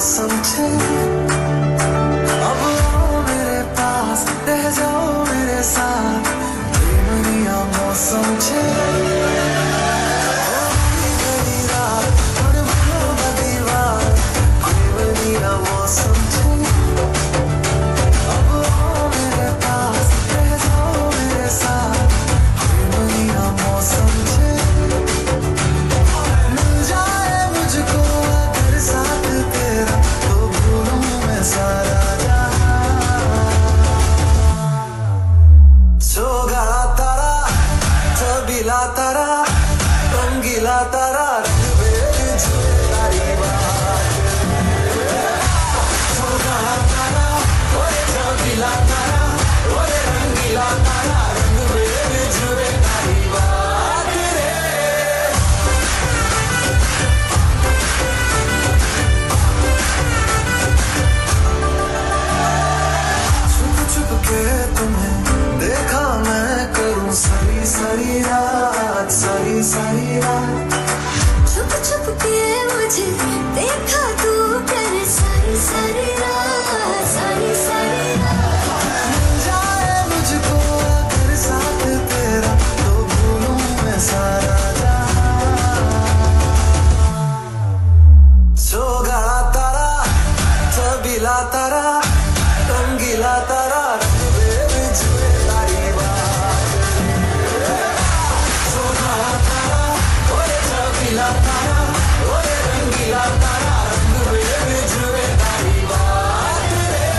समझे अब आओ मेरे पास रह जाओ मेरे साथ प्रेमनिया मौसम छे गली रात और भलो न दीवार प्रेमनिया मौसम छे अब आओ मेरे पास रह जाओ मेरे साथ प्रेमनिया मौसम छे मिल जाए मुझको अगर साथ तेरा तो भूलूं मैं सारा जहां सोगळा तारा छबिला तारा रंगीला तारा रंगबेरंगी झुलकारी बात सोगळा तारा ओरे छबिला तारा ओरे रंगीला तारा रंगबेरंगी झुलकारी बात रे छुप छुप के तुम्हें देखा मैं करूं सारी सारी रात सारी सारी रात छुप छुप के मुझे देखा तू कर सारी सारी रात सारी सारी रात मिल जाए मुझको अगर साथ तेरा तो भूलूं मैं सारा जहां सोगळा तारा छबिला तारा रंगीला तारा रंगबेरंगी झुलकारी बात सोगळा तारा ओरे छबिला तारा ओरे रंगीला तारा रंगबेरंगी झुलकारी बात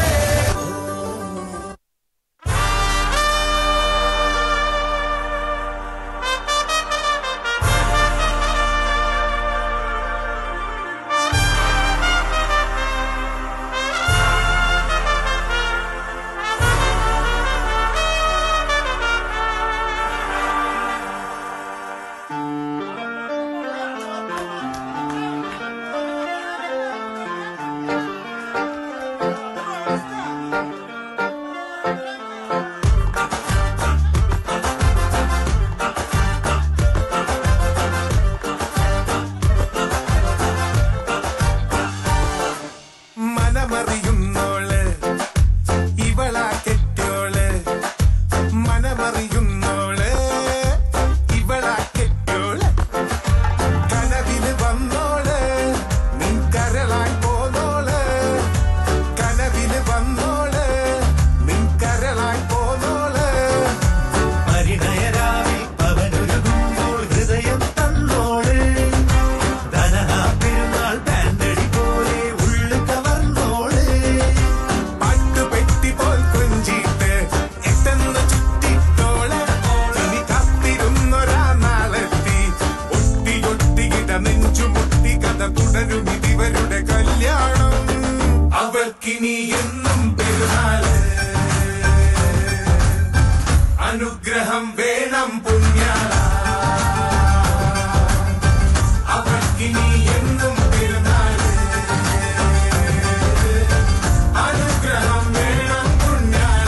മനമറിയുന്നോള് ഇവളാ കെട്ടോള് മനമറിയുന്നോള് ഇവളാ കെട്ടോള് കനവിന് വന്നോള് നിൻ കരളായി പോന്നോള് കനവിന് വന്നോള് നിൻ കരളായി പോന്നോള് പരിണയരാവിൽ അവനൊരുങ്ങുമ്പോൾ ഹൃദയം തന്നോള് ധനഹാ പെരുന്നാൾ ബാൻഡടി പോലെ ഉള്ളു കവർന്നോള് പാട്ടുപെട്ടി പോൽ കൊഞ്ചിട്ട് എട്ടെന്ന് ചുറ്റിട്ടോള് ഇനി കാത്തിരുന്നൊരാ നാളെത്തി ഒട്ടി ഒട്ടിയിട നെഞ്ചുമുട്ടി കഥ തുടരും ഇതിവരുടെ കല്യാണം അവൾക്കിനി എന്നും പെരുന്നാള് അനുഗ്രഹം വേണം പുണ്യാള അവൾക്കിനി എന്നും പെരുന്നാള് അനുഗ്രഹം വേണം പുണ്യാള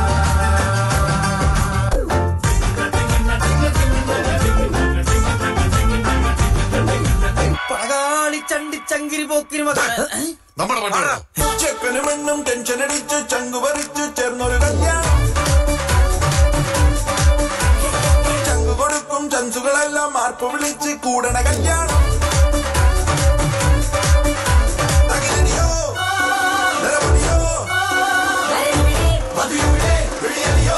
പടകാളി ചണ്ടി ചങ്കിരി പോക്കിന് മക്കളെ നമ്മുടെ പാട്ടാണോ ചെക്കനും പെണ്ണും ടെൻഷൻ അടിച്ച് ചങ്കു പറിച്ചു ചേർന്നൊരു കല്യാണം ചങ്കു കൊടുക്കും ചൻസുകളെല്ലാം മാർപ്പ് വിളിച്ച് കൂടണ കല്യാണം തകിലടിയോ, നിലവിളിയോ, മതിയുടെ വിളിയലിയോ.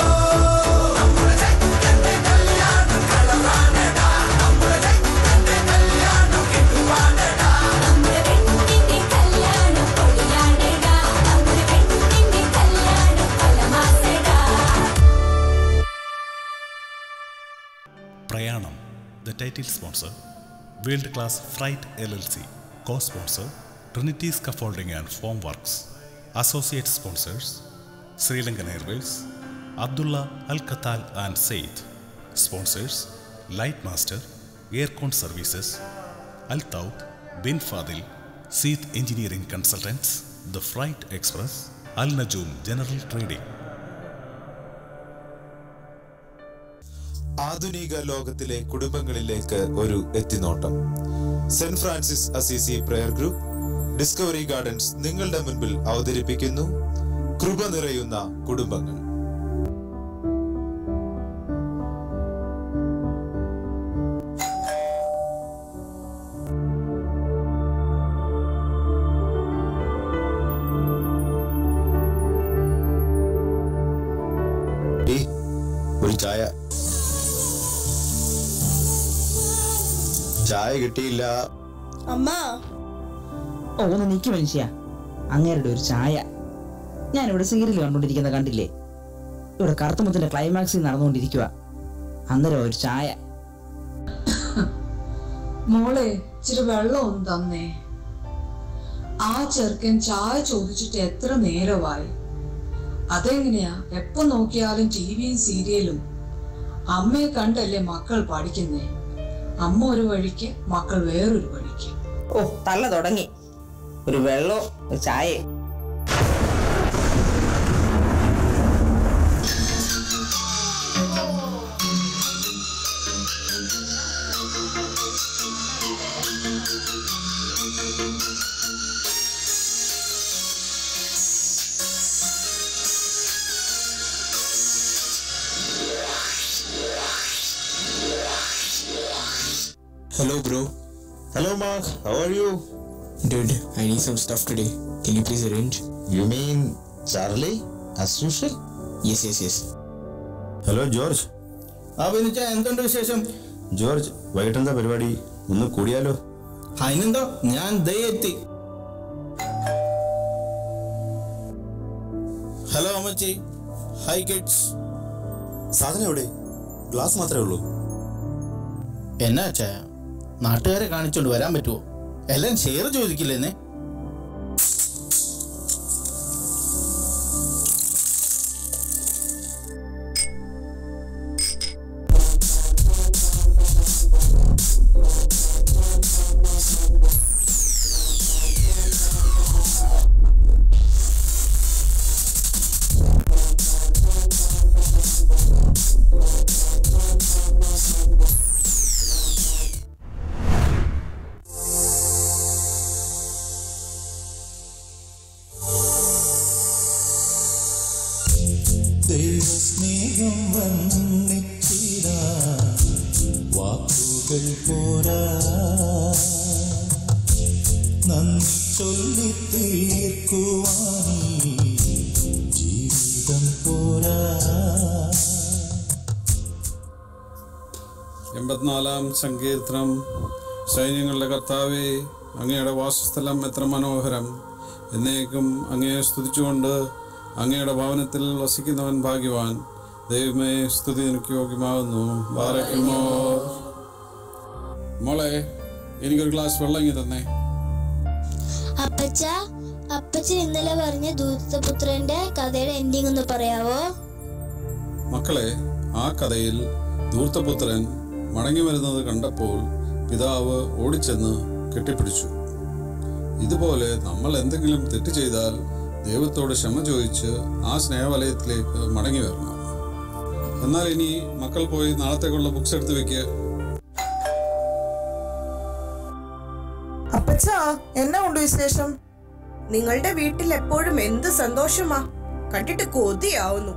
നമ്മുടെ പെണ്ണിന്റെ കല്യാണം പൊളിയാണെടാ നമ്മുടെ പെണ്ണിന്റെ കല്യാണം പലമാസടാ പ്രയാണം the title sponsor world class freight L L C co sponsor Trinity scaffolding and form works associate sponsors Sri Lankan airways Abdullah Al Khattal and Saeed sponsors light master aircon services Al തൗത്ത് ബിൻ ഫാദിൽ സീത്ത് engineering consultants the freight express Al Najoom general trading ആധുനിക ലോകത്തിലെ കുടുംബങ്ങളിലേക്ക് ഒരു എത്തിനോട്ടം Saint Francis Assisi prayer group Discovery Gardens നിങ്ങളുടെ മുൻപിൽ അവതരിപ്പിക്കുന്നു കൃപ നിറയുന്ന കുടുംബങ്ങൾ ഒരു ചായ ചായ കിട്ടിയില്ല അമ്മ ഓ ഒന്ന് നിക്ക് മനുഷ്യ അങ്ങേരുടെ ഒരു ചായ ഞാൻ ഇവിടെ സീരിയൽ കണ്ടുകൊണ്ടിരിക്കുന്ന കണ്ടില്ലേ ഇവിടെ കറുത്തമുത്തിന്റെ ക്ലൈമാക്സിൽ നടന്നുകൊണ്ടിരിക്കുക അന്നേരം ഒരു ചായ മോളെ ഇച്ചിരി വെള്ളം ഒന്ന് തന്നേ ആ ചെറുക്കൻ ചായ ചോദിച്ചിട്ട് എത്ര നേരമായി അതെങ്ങനെയാ എപ്പോ നോക്കിയാലും ടിവിയും സീരിയലും അമ്മയെ കണ്ടല്ലേ മക്കൾ പഠിക്കുന്നേ അമ്മ ഒരു വഴിക്ക് മക്കൾ വേറൊരു വഴിക്ക് ഓ തള്ള തുടങ്ങി ഒരു വെള്ളോ ഒരു ചായ hello bro hello Mark how are you Dude, I need some stuff today. Can you please arrange? You mean Charlie as usual Yes, yes, yes. Hello George ആ ബിനുച്ച എന്തുണ്ട് വിശേഷം ജോർജ് വൈകിട്ട് എന്താ പരിപാടി ഒന്ന് കൂടിയാലോ അതിനെന്തോ ഞാൻ ദേ എത്തി ഹലോ അമ്മച്ചി ഹൈ കിഡ്സ് സാധനം എവിടെ ഗ്ലാസ് മാത്രമേ ഉള്ളൂ എന്നാ ചായ നാട്ടുകാരെ കാണിച്ചോണ്ട് വരാൻ പറ്റുമോ എല്ലാം ഷെയർ ചോദിക്കില്ലേന്നെ ദൈവസ്നേഹം വന്നിച്ചിടാ വാക്കുകൾ പോരാ നന്ദി ചൊല്ലി തീർക്കുവാനീ ജീവിതം പോരാ എൺപത്തിനാലാം സങ്കീർത്തനം സൈന്യങ്ങളുടെ കർത്താവേ അങ്ങയുടെ വാസസ്ഥലം എത്ര മനോഹരം എന്നേക്കും അങ്ങയെ സ്തുതിച്ചുകൊണ്ട് അങ്ങയുടെ ഭവനത്തിൽ വസിക്കുന്നവൻ ഭാഗ്യവാൻ ദൈവമേ സ്തുതി എനിക്ക് യോഗ്യമാകുന്നു ബാരക്കുമോ മോളെ എനിക്കൊരു ഗ്ലാസ് വെള്ളം ഇങ്ങി തന്നെ അപ്പച്ച അപ്പച്ചൻ ഇന്നലെ പറഞ്ഞ ദൂതപുത്രന്റെ കഥയുടെ എൻഡിങ് ഒന്ന് പറയാവോ മക്കളെ ആ കഥയിൽ ധൂർത്തപുത്രൻ മടങ്ങി വരുന്നത് കണ്ടപ്പോൾ പിതാവ് ഓടിച്ചെന്ന് കെട്ടിപ്പിടിച്ചു ഇതുപോലെ നമ്മൾ എന്തെങ്കിലും തെറ്റ് ചെയ്താൽ ദൈവത്തോട് ക്ഷമ ചോദിച്ച് ആ സ്നേഹവലയത്തിലേക്ക് മടങ്ങി വരണം എന്നാൽ ഇനി മക്കൾ പോയി നാളത്തേക്കുള്ള ബുക്സ് എടുത്ത് വെക്കുക അപ്പച്ച എന്നാ ഉണ്ട് വിശേഷം നിങ്ങളുടെ വീട്ടിൽ എപ്പോഴും എന്ത് സന്തോഷമാ കണ്ടിട്ട് കൊതിയാവുന്നു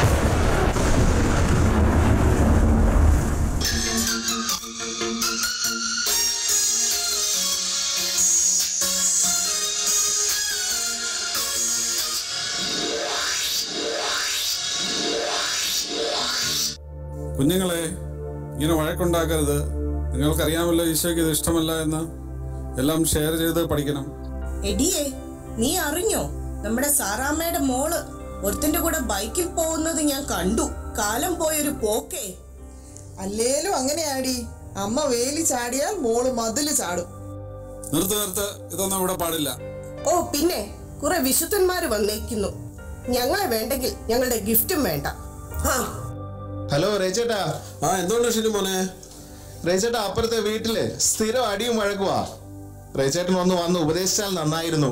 കുഞ്ഞുങ്ങളെ ഇങ്ങനെ വഴക്കുണ്ടാക്കരുത് നിങ്ങൾക്കറിയാമല്ലോ ഈശോയ്ക്ക് ഇത് ഇഷ്ടമല്ല എന്ന് എല്ലാം ഷെയർ ചെയ്ത് പഠിക്കണം എടിയേ നീ അറിഞ്ഞോ നമ്മുടെ സാറാമ്മയുടെ മോള് ഒരുത്തിന്റെ കൂടെ ബൈക്കിൽ പോകുന്നത് ഞാൻ കണ്ടു കാലം പോയൊരു പോക്കേ അല്ലേലും അങ്ങനെയാടി അമ്മ വേലി ചാടിയാൽ മോള് മതില് ചാടും നിർത്ത് നിർത്ത് ഇതൊന്നും ഇവിടെ പാടില്ല ഓ പിന്നെ കുറെ വിശുദ്ധന്മാര് വന്നേക്കുന്നു ഞങ്ങളെ വേണ്ടെങ്കിൽ ഞങ്ങളുടെ ഗിഫ്റ്റും വേണ്ട ആ ഹലോ റേച്ചേട്ടാ ആ എന്തുകൊണ്ട് ഷിനു മോനെ റേച്ചേട്ടാ അപ്പുറത്തെ വീട്ടില് സ്ഥിരം അടിയും വഴക്കുവാ റേച്ചേട്ടൻ ഒന്ന് വന്ന് ഉപദേശിച്ചാൽ നന്നായിരുന്നു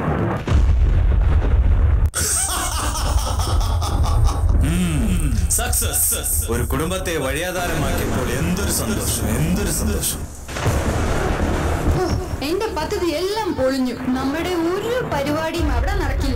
സകല സക്സസ് ഒരു കുടുംബത്തെ വഴിയാധാരമാക്കിയപ്പോൾ എന്തൊരു സന്തോഷം എന്തൊരു സന്തോഷം ഓ, എന്റെ പദ്ധതി എല്ലാം പൊളിഞ്ഞു നമ്മുടെ ഒരു പരിപാടിയും അവിടെ നടക്കില്ല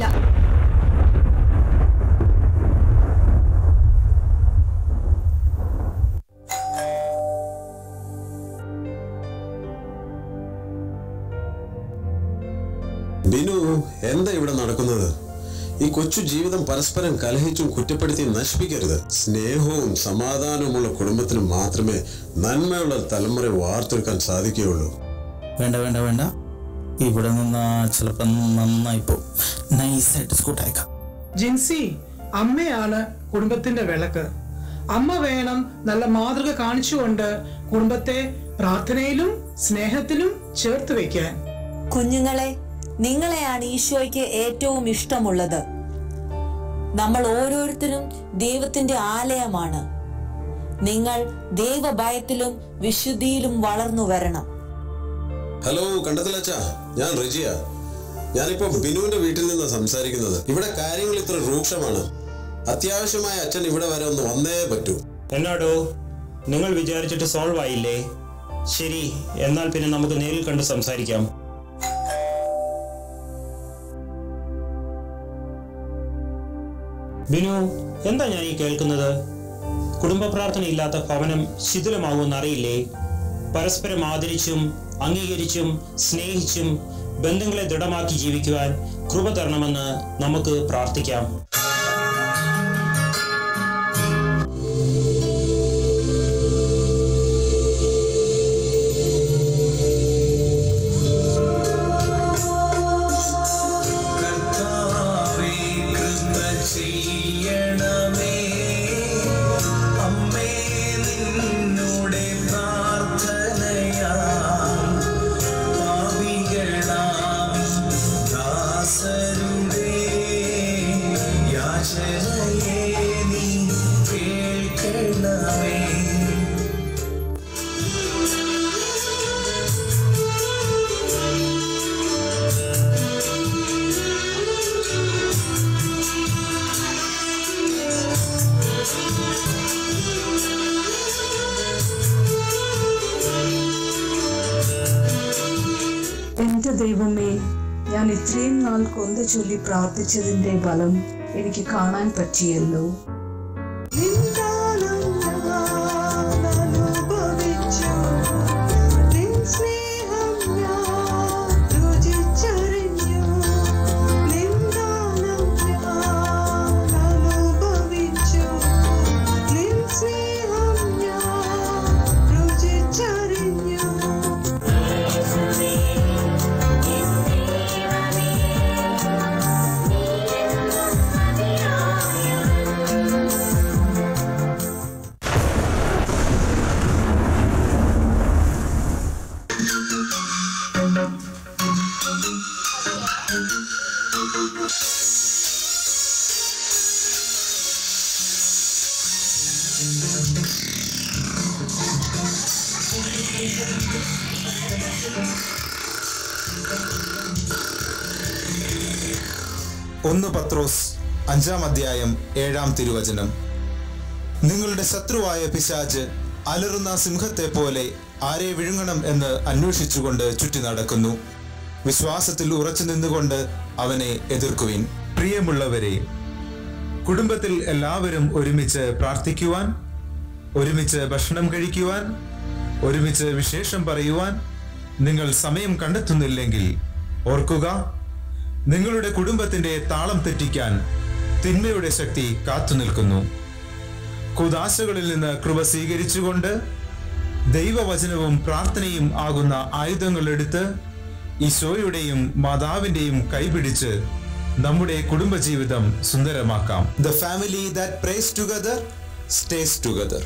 ബിനു എന്താ ഇവിടെ നടക്കുന്നത് ഈ കൊച്ചു ജീവിതം പരസ്പരം കലഹിച്ചും കുറ്റപ്പെടുത്തിയും നശിപ്പിക്കരുത് സ്നേഹവും സമാധാനവുമുള്ള കുടുംബത്തിന് മാത്രമേ നന്മയുള്ള തലമുറ വാർത്തെടുക്കാൻ സാധിക്കുകയുള്ളൂ വേണ്ട വേണ്ട വേണ്ട ഇവിടെ നിന്നാ ചിലപ്പോൾ നന്നായി പോകും നൈസായിട്ട് സ്കൂട്ടായേക്കാം ജിൻസി അമ്മയാണ് കുടുംബത്തിന്റെ വിളക്ക് അമ്മ വേണം നല്ല മാതൃക കാണിച്ചുകൊണ്ട് കുടുംബത്തെ പ്രാർത്ഥനയിലും സ്നേഹത്തിലും ചേർത്ത് വെക്കാൻ കുഞ്ഞുങ്ങളെ നിങ്ങളെയാണ് ഈശോയ്ക്ക് ഏറ്റവും ഇഷ്ടമുള്ളത് നമ്മൾ ഓരോരുത്തരും ദൈവത്തിന്റെ ആലയമാണ് നിങ്ങൾ ദൈവഭയത്തിലും വിശുദ്ധിയിലും വളർന്നു വരണം ഹലോ കണ്ടത്തിലച്ച ഞാൻ റിജിയ ഞാനിപ്പോ ബിനുവിന്റെ വീട്ടിൽ നിന്ന് സംസാരിക്കുന്നത് ഇവിടെ കാര്യങ്ങൾ ഇത്ര രൂക്ഷമാണ് അത്യാവശ്യമായ അച്ഛൻ ഇവിടെ വരെ ഒന്ന് വന്നേ പറ്റൂ എന്നാടോ നിങ്ങൾ വിചാരിച്ചിട്ട് സോൾവ് ആയില്ലേ ശരി എന്നാൽ പിന്നെ നമുക്ക് നേരിൽ കണ്ട് സംസാരിക്കാം ബിനു എന്താ ഞാൻ ഈ കേൾക്കുന്നത് കുടുംബ പ്രാർത്ഥന ഇല്ലാത്ത ഭവനം ശിഥിലമാകുമെന്ന് അറിയില്ലേ പരസ്പരം ആദരിച്ചും അംഗീകരിച്ചും സ്നേഹിച്ചും ബന്ധങ്ങളെ ദൃഢമാക്കി ജീവിക്കുവാൻ കൃപ തരണമെന്ന് നമുക്ക് പ്രാർത്ഥിക്കാം കർത്താവേ കൃപ ചെയ്യണമേ അമ്മേ നിന്നുടെ പ്രാർത്ഥനയാ പാപികളാം ദാസരുടെ യാചനയെ നീ കേൾക്കണമേ എന്റെ ദൈവമേ ഞാൻ ഇത്രയും നാൾ കൊന്ത ചൊല്ലി പ്രാർത്ഥിച്ചതിന്റെ ഫലം എനിക്ക് കാണാൻ പറ്റിയല്ലോ ഒന്ന് പത്രോസ് അഞ്ചാം അധ്യായം ഏഴാം തിരുവചനം നിങ്ങളുടെ ശത്രുവായ പിശാജ് അലറുന്ന സിംഹത്തെ പോലെ ആരെ വിഴുങ്ങണം എന്ന് അന്വേഷിച്ചുകൊണ്ട് ചുറ്റി നടക്കുന്നു വിശ്വാസത്തിൽ ഉറച്ചു നിന്നുകൊണ്ട് അവനെ എതിർക്കുവിൻ പ്രിയമുള്ളവരെ കുടുംബത്തിൽ എല്ലാവരും ഒരുമിച്ച് പ്രാർത്ഥിക്കുവാൻ ഒരുമിച്ച് ഭക്ഷണം കഴിക്കുവാൻ ഒരുമിച്ച് വിശേഷം പറയുവാൻ നിങ്ങൾ സമയം കണ്ടെത്തുന്നില്ലെങ്കിൽ ഓർക്കുക നിങ്ങളുടെ കുടുംബത്തിന്റെ താളം തെറ്റിക്കാൻ തിന്മയുടെ ശക്തി കാത്തുനിൽക്കുന്നു കുദാശകളിൽ നിന്ന് കൃപ സ്വീകരിച്ചുകൊണ്ട് ദൈവവചനവും പ്രാർത്ഥനയും ആകുന്ന ആയുധങ്ങൾ എടുത്ത് ഈശോയുടെയും മാതാവിന്റെയും കൈപിടിച്ച് നമ്മുടെ കുടുംബജീവിതം സുന്ദരമാക്കാം the family that prays together stays together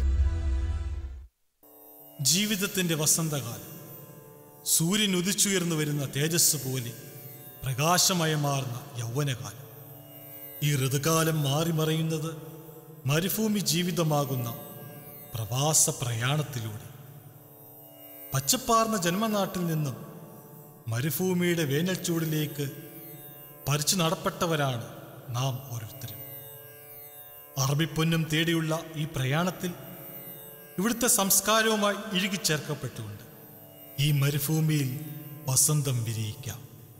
ജീവിതത്തിന്റെ വസന്തകാലം സൂര്യൻ ഉദിച്ചുയർന്നു വരുന്ന തേജസ് പോലെ പ്രകാശമയമാർന്ന യൗവനകാലം ഈ ഋതുകാലം മാറിമറയുന്നത് മരുഭൂമി ജീവിതമാകുന്ന പ്രവാസ പ്രയാണത്തിലൂടെ പച്ചപ്പാർന്ന ജന്മനാട്ടിൽ നിന്നും മരുഭൂമിയുടെ വേനൽച്ചൂടിലേക്ക് പറിച്ചു നടപ്പെട്ടവരാണ് നാം ഓരോരുത്തരും അറബിപ്പൊന്നും തേടിയുള്ള ഈ പ്രയാണത്തിൽ ഇവിടുത്തെ സംസ്കാരവുമായി ഇഴുകിച്ചേർക്കപ്പെട്ടുകൊണ്ട് ഈ മരുഭൂമിയിൽ വസന്തം വിരിയിക്കാം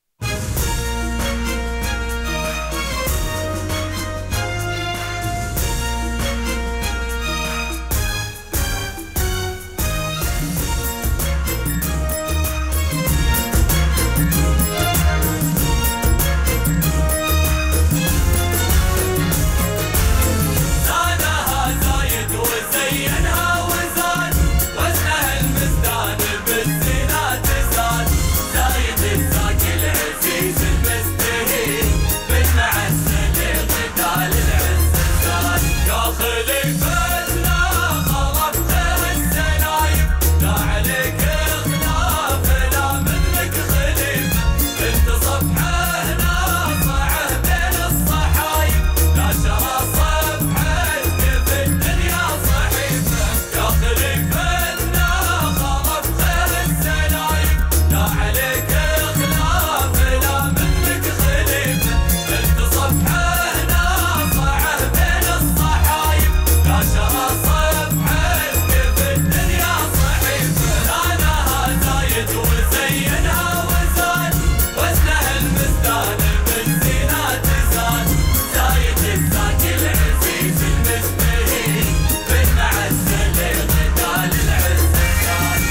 زانها زايد وزينها وزاد وزنها المزدان بالزينات زاد زايد الزاكي العزيز المستهين بالمعسل الغدال العز زاد يا خليفتنا خلقت السنايب لا عليك خلاف لا مثلك خليفه انت صفحه ناصعه بين الصحايب لا شرى صفحه كيف الدنيا صحيفه يا خليفتنا خلقت السنايب لا عليك خلاف لا مثلك خليفه انت صفحه ناصعه بين الصحايب لا شرى صفحه كيف الدنيا صحيفه زانها زايد وزينها وزاد وزنها المزدان بالزينات زاد زايد الزاكي العزيز المستهين بالمعسل الغدال العز زاد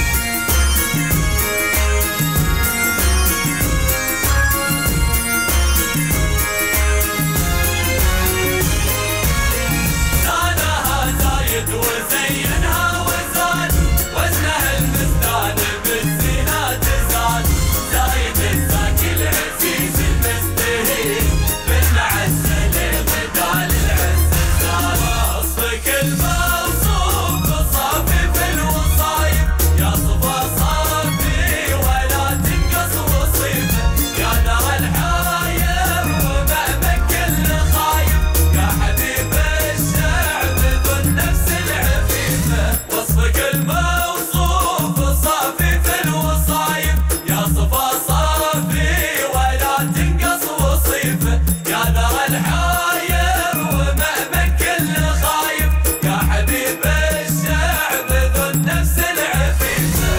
زانها زايد وزينها وزاد وزنها المزدان بالزينات زاد زايد الزاكي العزيز المستهين بالمعسل الغدال العز زاد وصفك الموصوف بصافي في الوصايب يا صفا صافي ولا تنقص وصيفه يا نار الحاير ومأمن كل خايب يا حبيب الشعب ذو النفس العفيفة وصفك الموصوف صافي في الوصايب يا صفا صافي ولا تنقص وصيفة يا نار الحاير ومأمن كل خايب يا حبيب الشعب ذو النفس العفيفة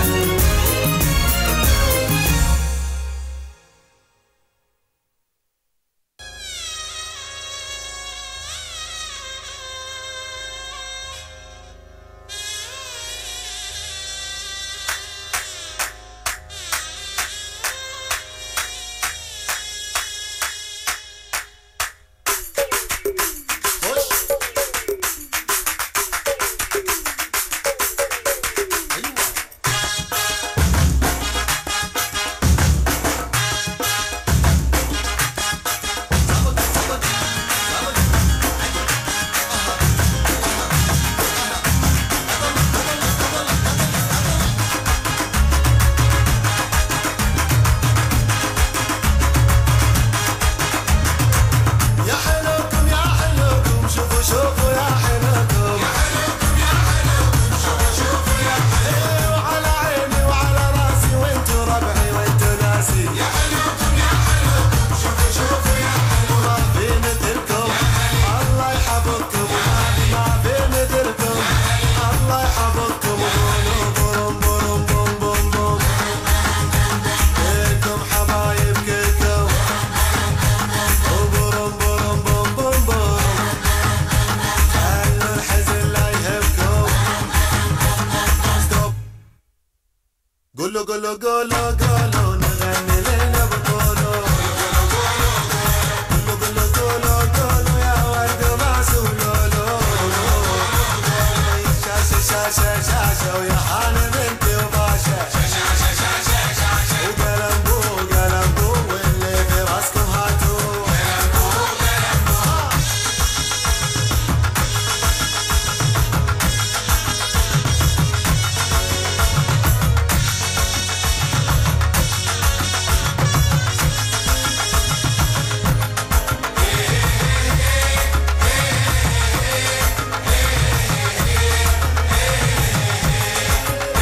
يا حلوكم يا حلوكم شوفوا شوفوا يا حلوكم يا حلوكم يا حلوكم شوفوا شوفوا يا حلوكم وعلى عيني وعلى راسي وانتوا ربعي وانتوا ناسي يا حلوكم يا حلوكم شوفوا شوفوا يا حلوكم ما في مثلكم الله يحفظكم ما في مثلكم الله يحفظكم قولوا بوم بوم بوم بوم بوم كلكم حبايب كلكم وبرم برم بوم بوم بوم خلوا الحزن لا يهمكم ستوب قولوا قولوا قولوا قولوا نغني لنا بقولوا قولوا قولوا قولوا قولوا يا ورد راس ولولو شاشة شاشة شاشة ويا حالي بنتي وباشا وقلم بو قلم بو واللي في راسكم هاتوا Yeah.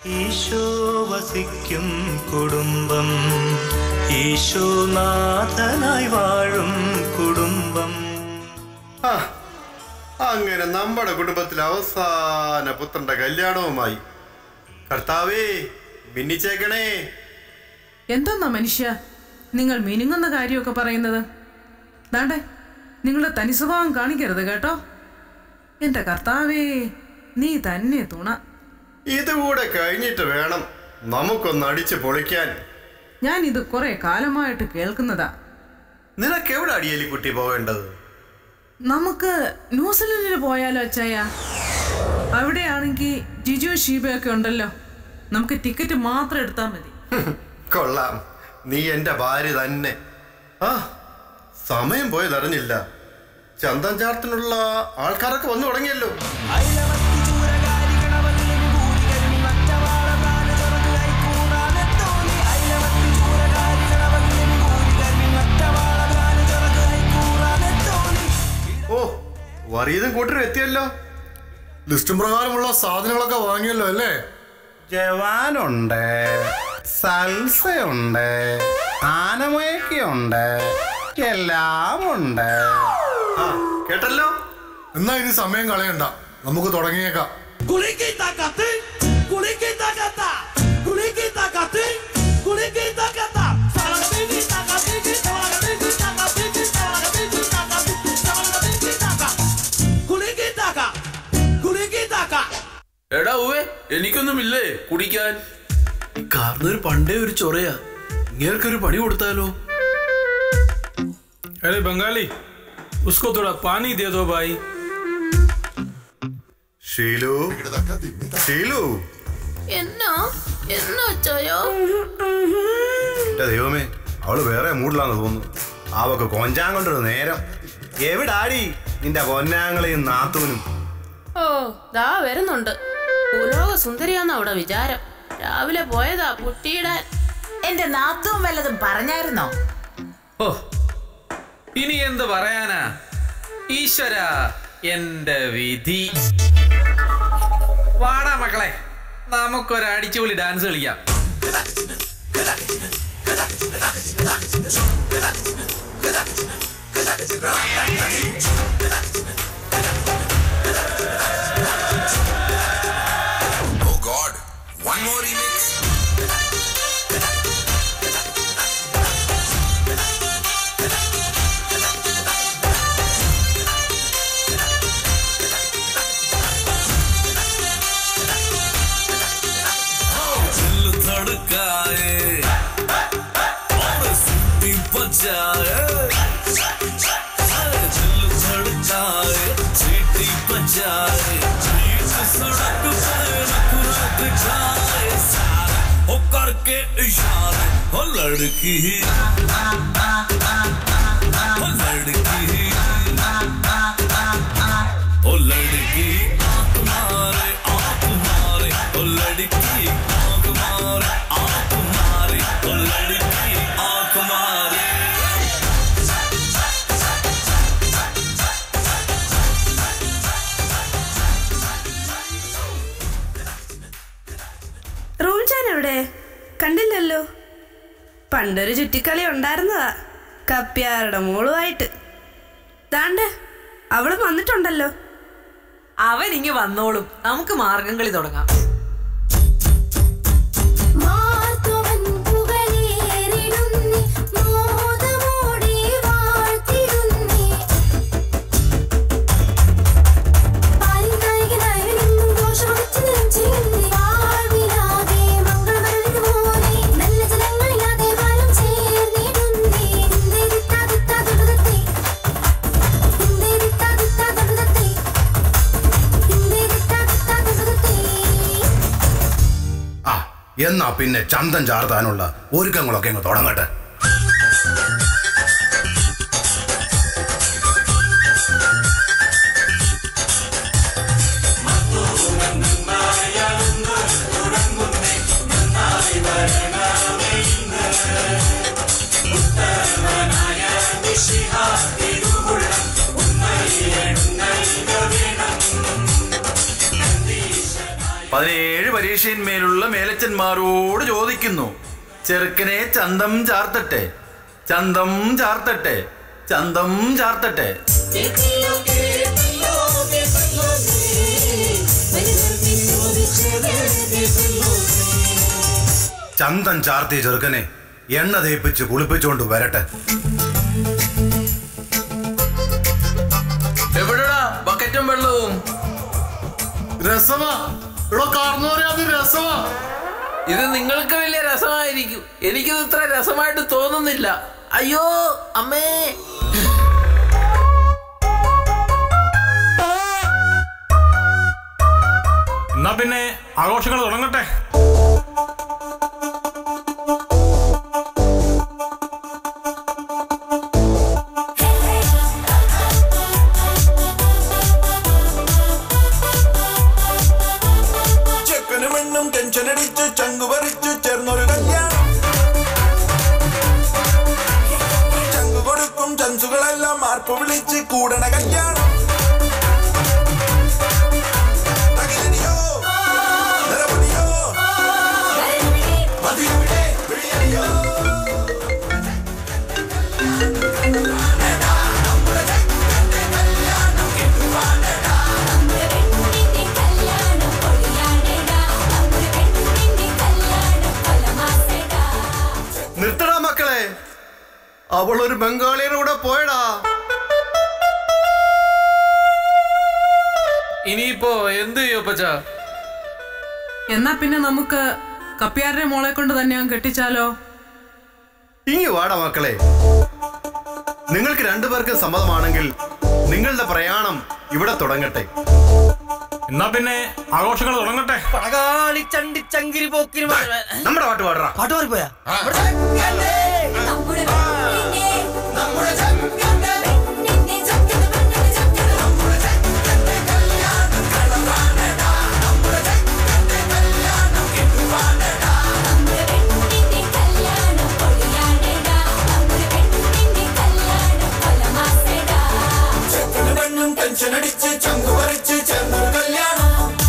ഈശോ വസിക്കും കുടുംബം ഈശോനാഥനായി വാഴും കുടുംബം ആ, അങ്ങനെ നമ്മുടെ കുടുംബത്തിൽ അവസാന പുത്രന്റെ കല്യാണവുമായി കർത്താവേ മിന്നിച്ചേക്കണേ എന്തോന്നാ മനുഷ്യ നിങ്ങൾ മിനുങ്ങുന്ന കാര്യമൊക്കെ പറയുന്നത് ദാണ്ടെ നിങ്ങളുടെ തനി സ്വഭാവം കാണിക്കരുത് കേട്ടോ എന്റെ കർത്താവേ നീ തന്നെ തുണ ഇതുകൂടെ കഴിഞ്ഞിട്ട് വേണം നമുക്കൊന്ന് അടിച്ച് പൊളിക്കാൻ ഞാൻ ഇത് കുറെ കാലമായിട്ട് കേൾക്കുന്നതാ നിനക്ക് എവിടെ അടിയലി കുട്ടി പോകേണ്ടത് നമുക്ക് ന്യൂസിലൻഡിൽ പോയാലോ അച്ചായ അവിടെയാണെങ്കിൽ ജിജു ഷീബയൊക്കെ ഉണ്ടല്ലോ നമുക്ക് ടിക്കറ്റ് മാത്രം എടുത്താൽ മതി കൊള്ളാം നീ എന്റെ ഭാര്യ തന്നെ ആ സമയം പോയതറിഞ്ഞില്ല ചന്തം ചാർത്തിനുള്ള ആൾക്കാരൊക്കെ വന്നു തുടങ്ങിയല്ലോ ഓ വറീതും കൂട്ടരും എത്തിയല്ലോ ലിസ്റ്റും പ്രകാരമുള്ള സാധനങ്ങളൊക്കെ വാങ്ങിയല്ലോ അല്ലേ ജവാനുണ്ട് സൽസയുണ്ട് ആനമയക്കുണ്ട് എല്ലാം ഉണ്ട് ആ കേട്ടല്ലോ എന്നാ ഇനി സമയം കളയണ്ട നമുക്ക് തുടങ്ങിയേക്കാം എടാ ഉവേ എനിക്കൊന്നുമില്ലേ കുടിക്കാൻ കാരണൊരു പണ്ടേ ഒരു ചൊറയാ ഇങ്ങേർക്കൊരു പണി കൊടുത്താലോ अरे बंगाली उसको थोड़ा पानी दे दो भाई ഷീലു ഷീലു എന്നാ എന്നാ അച്ചായോ എന്റെ ദൈവമേ അവള് വേറെ മൂഡിലാന്ന് തോന്നുന്നു അവക്ക് കൊഞ്ചാൻ കൊണ്ടൊരു നേരം എവിടാടി നിന്റെ പൊന്നാങ്ങളെയും നാത്തൂനും ഓ ദാ വരുന്നുണ്ട് ഉലോക സുന്ദരിയാന്ന് അവിടെ വിചാരം രാവിലെ പോയതാ പുട്ടിയിടാൻ എന്റെ നാത്തും വല്ലതും പറഞ്ഞായിരുന്നോ ഓ ഇനി എന്ത് പറയാനാ ഈശ്വര എന്റെ വിധി വാടാ മക്കളെ നമുക്കൊരു അടിച്ചുപൊളി ഡാൻസ് കളിക്കാം Oh God, one more remix. दिल धड़काए और सीटी बजाए अरे दिल धड़काए सीटी बजाए बीच सड़क पे नखरा दिखाए सारा हो करके इशारे हो लड़की हो लड़की ओ लड़की आंख मारे आंख मारे ओ लड़की आंख मारे आंख मारे ओ लड़की आंख मारे റൂംചാൻ എവിടെ കണ്ടില്ലല്ലോ പണ്ടൊരു ചുറ്റിക്കളി ഉണ്ടായിരുന്നതാ കപ്പ്യാരുടെ മോളുമായിട്ട് ദാണ്ട് അവള് വന്നിട്ടുണ്ടല്ലോ അവൻ ഇങ്ങ് വന്നോളും നമുക്ക് മാർഗം കളി തുടങ്ങാം മാർത്തുവൻ പുകഴേറിടുന്നി മോദമോടെ വാഴ്ത്തിടുന്നി പാരിനായകനായ നിന്നും ദോഷമകറ്റി നിലം ചെയ്യുന്നി വാഴ്വിലാകെ മംഗളമരവിതുപോലെ നല്ല ജലങ്ങളില്ലാതെ വാനം ചേർന്നിടുന്നി ഇന്ദേ ദിത്താ ദിത്താ ദുടുദത്തേ ഇന്ദേ ദിത്താ ദിത്താ ദുടുദത്തേ ഇന്ദേ ദിത്താ ദിത്താ ദുടുദത്തേ ആ എന്നാ പിന്നെ ചന്തം ചാർത്താനുള്ള ഒരുക്കങ്ങളൊക്കെ അങ്ങ് തുടങ്ങട്ടെ പതിനേഴ് പരീക്ഷ പേഷ്യന്മേലുള്ള മേലച്ചന്മാരോട് ചോദിക്കുന്നു ചെറുക്കനെ ചന്തം ചാർത്തട്ടെ ചന്തം ചാർത്തട്ടെ ചന്തം ചാർത്തട്ടെ ചന്തം ചാർത്തിയ ചെറുക്കനെ എണ്ണ തേപ്പിച്ച് കുളിപ്പിച്ചുകൊണ്ട് വരട്ടെ എവിടെടാ ബക്കറ്റും വെള്ളവും രസമാ ഇവിടെ കാർന്നോരെ അത് രസമാ ഇത് നിങ്ങൾക്ക് വലിയ രസമായിരിക്കും എനിക്കിത് ഇത്ര രസമായിട്ട് തോന്നുന്നില്ല അയ്യോ അമ്മേ എന്നാ പിന്നെ ആഘോഷങ്ങൾ തുടങ്ങട്ടെ ചെക്കനും പെണ്ണും ടെൻഷൻ അടിച്ച് ചങ്കു പറിച്ചു ചേർന്നൊരു കല്യാണം ചങ്കു കൊടുക്കും ചൻസുകളെല്ലാം മാർപ്പ് വിളിച്ച് കൂടണ കല്യാണം തകിലടിയോ, നിറപൊടിയോ, മതിയെവിടെ, വിളിയടിയോ. നിർത്തടാ മക്കളെ അവൾ ഒരു ബംഗാളിയുടെ കൂടെ പോയടാ ഇനിയിപ്പോ എന്ത് ചെയ്യോപ്പച്ച എന്നാ പിന്നെ നമുക്ക് കപ്പ്യാരുടെ മോളെ കൊണ്ട് തന്നെ അങ്ങ് കെട്ടിച്ചാലോ ഇങ്ങി വാടാ മക്കളെ നിങ്ങൾക്ക് രണ്ടുപേർക്കും സമ്മതമാണെങ്കിൽ നിങ്ങളുടെ പ്രയാണം ഇവിടെ തുടങ്ങട്ടെ എന്നാ പിന്നെ ആഘോഷങ്ങൾ തുടങ്ങട്ടെ പടകാളി ചണ്ടി ചങ്കിരി പോക്കിരി നമ്മുടെ പാട്ട് പാടറാ പാട്ട് പാടിപ്പോയാ ചെക്കനും പെണ്ണും ടെൻഷൻ അടിച്ച് ചങ്കു പറിച്ച് ചേർന്നൊരു കല്യാണം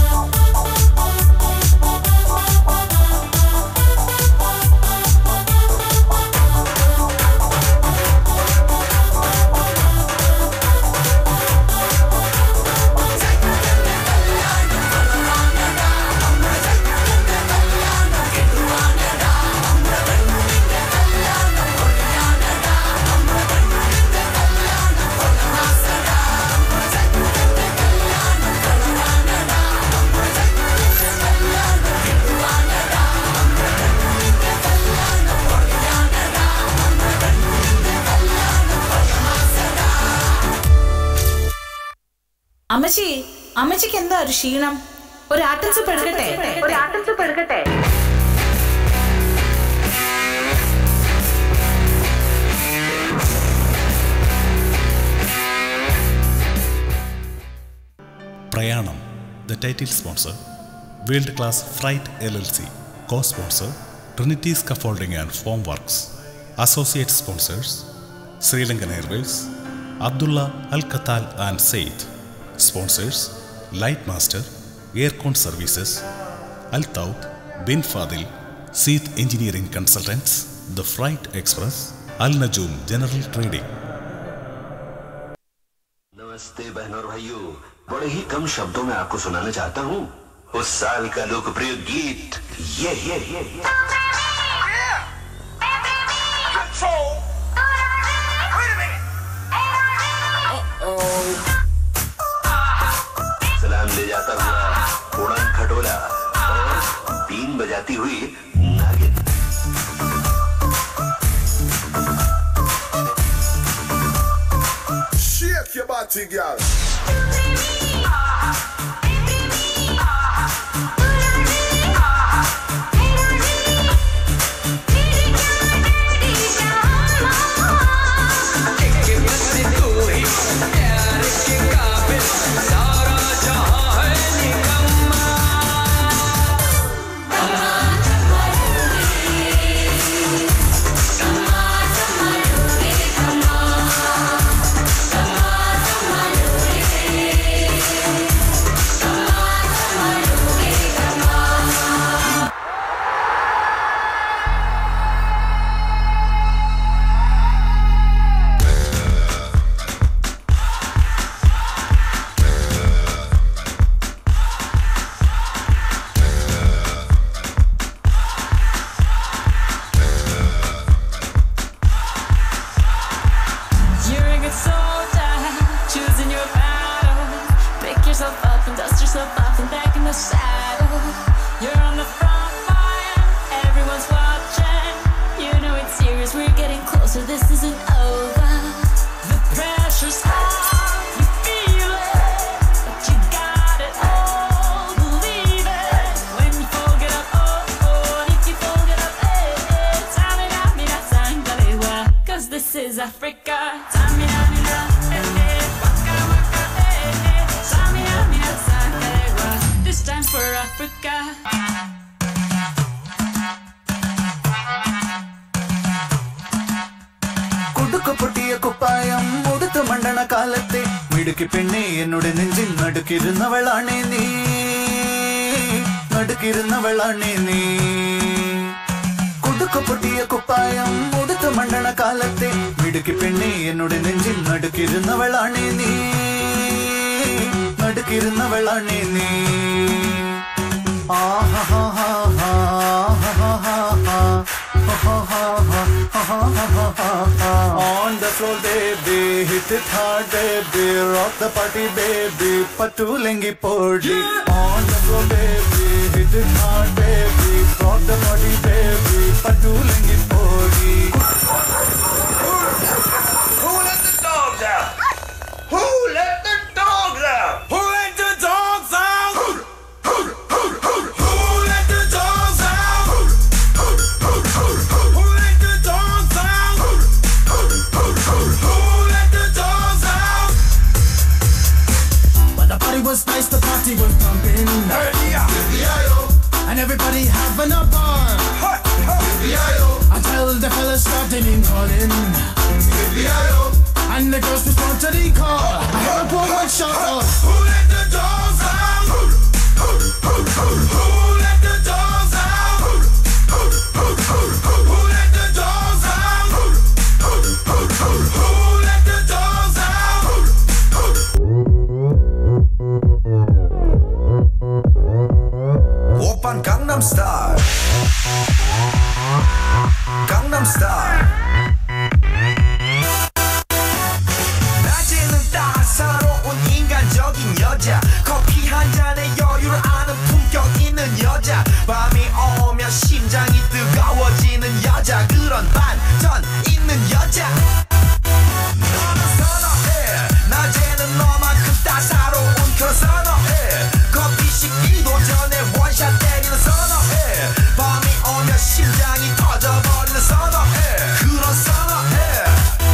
അമ്മച്ചി അമ്മച്ചിക്ക് എന്താ ഒരു ക്ഷീണം ഒരു ആട്ടിൻസ് എടുക്കട്ടെ ഒരു ആട്ടിൻസ് എടുക്കട്ടെ പ്രയാണം the title sponsor world class freight L L C co sponsor Trinity scaffolding and form works associate sponsors Sri Lankan airways Abdullah Al Khattal and Saeed sponsors light master aircon services Al തൗത്ത് ബിൻ ഫാദിൽ സീത്ത് engineering consultants the freight express Al Najoom general trading नमस्ते बहनों और भाइयों बड़े ही कम शब्दों में आपको सुनाना चाहता हूँ उस साल का लोकप्रिय गीत ये ये ये ये सलाम ले जाता हुआ उड़न खटोला और बीन बजाती हुई नागिन Shake your body, girl. Come on, so this isn't over. The pressure's high, you feel it, but you got it all. Believe it when you fold it up, oh oh, and if you fold it up, eh eh. Tamina mina sangalewa, 'cause this is Africa. Tamina mina, eh eh, waka waka, eh eh. Tamina mina sangalewa, this time's for Africa. കുടുക്കു പൊട്ടിയ കുപ്പായം ഉടുത്തു മണ്ടണ കാലത്തെ മിടുക്കി പെണ്ണെ എന്നോട് നെഞ്ചിൽ നടുക്കിരുന്നവളാണേ നീ നടുക്കിരുന്നവളാണേ നീ കുടുക്കു പൊട്ടിയ കുപ്പായം ഉടുത്തു മണ്ടണ കാലത്തെ മിടുക്കി പെണ്ണെ എന്നോട് നെഞ്ചിൽ നടുക്കിരുന്നവളാണേ നീ നടുക്കിരുന്നവളാണേ നീ On the floor, baby, hit it hard, baby, rock the party, baby, patulengi podi. On the floor, baby, hit it hard, baby, rock the party, baby, patulengi podi. Who let the dogs out? Who let the dogs out? Who let the dogs out? Who let the dogs out? Who let the dogs out? Who let the dogs out? But the party was nice, the party was pumping. And everybody having a ball. Until the fellas started in calling. And the girls respond to the call. I hear a poor one shout out. Who let the dogs out? Who let the dogs out? Who let the dogs out? Who let the dogs out? Opern Gangnam Style. Gangnam Style. 낮에는 따사로운 인간적인 여자 커피 한 잔에 여유를 아는 품격 있는 여자 밤이 오면 심장이 뜨거워지는 여자 그런 반전 있는 여자 너는 선어해 낮에는 너만큼 따사로운 그런 선어해 커피 식기도 전에 원샷 때리는 선어해 밤이 오면 심장이 터져버리는 선어해 그런 선어해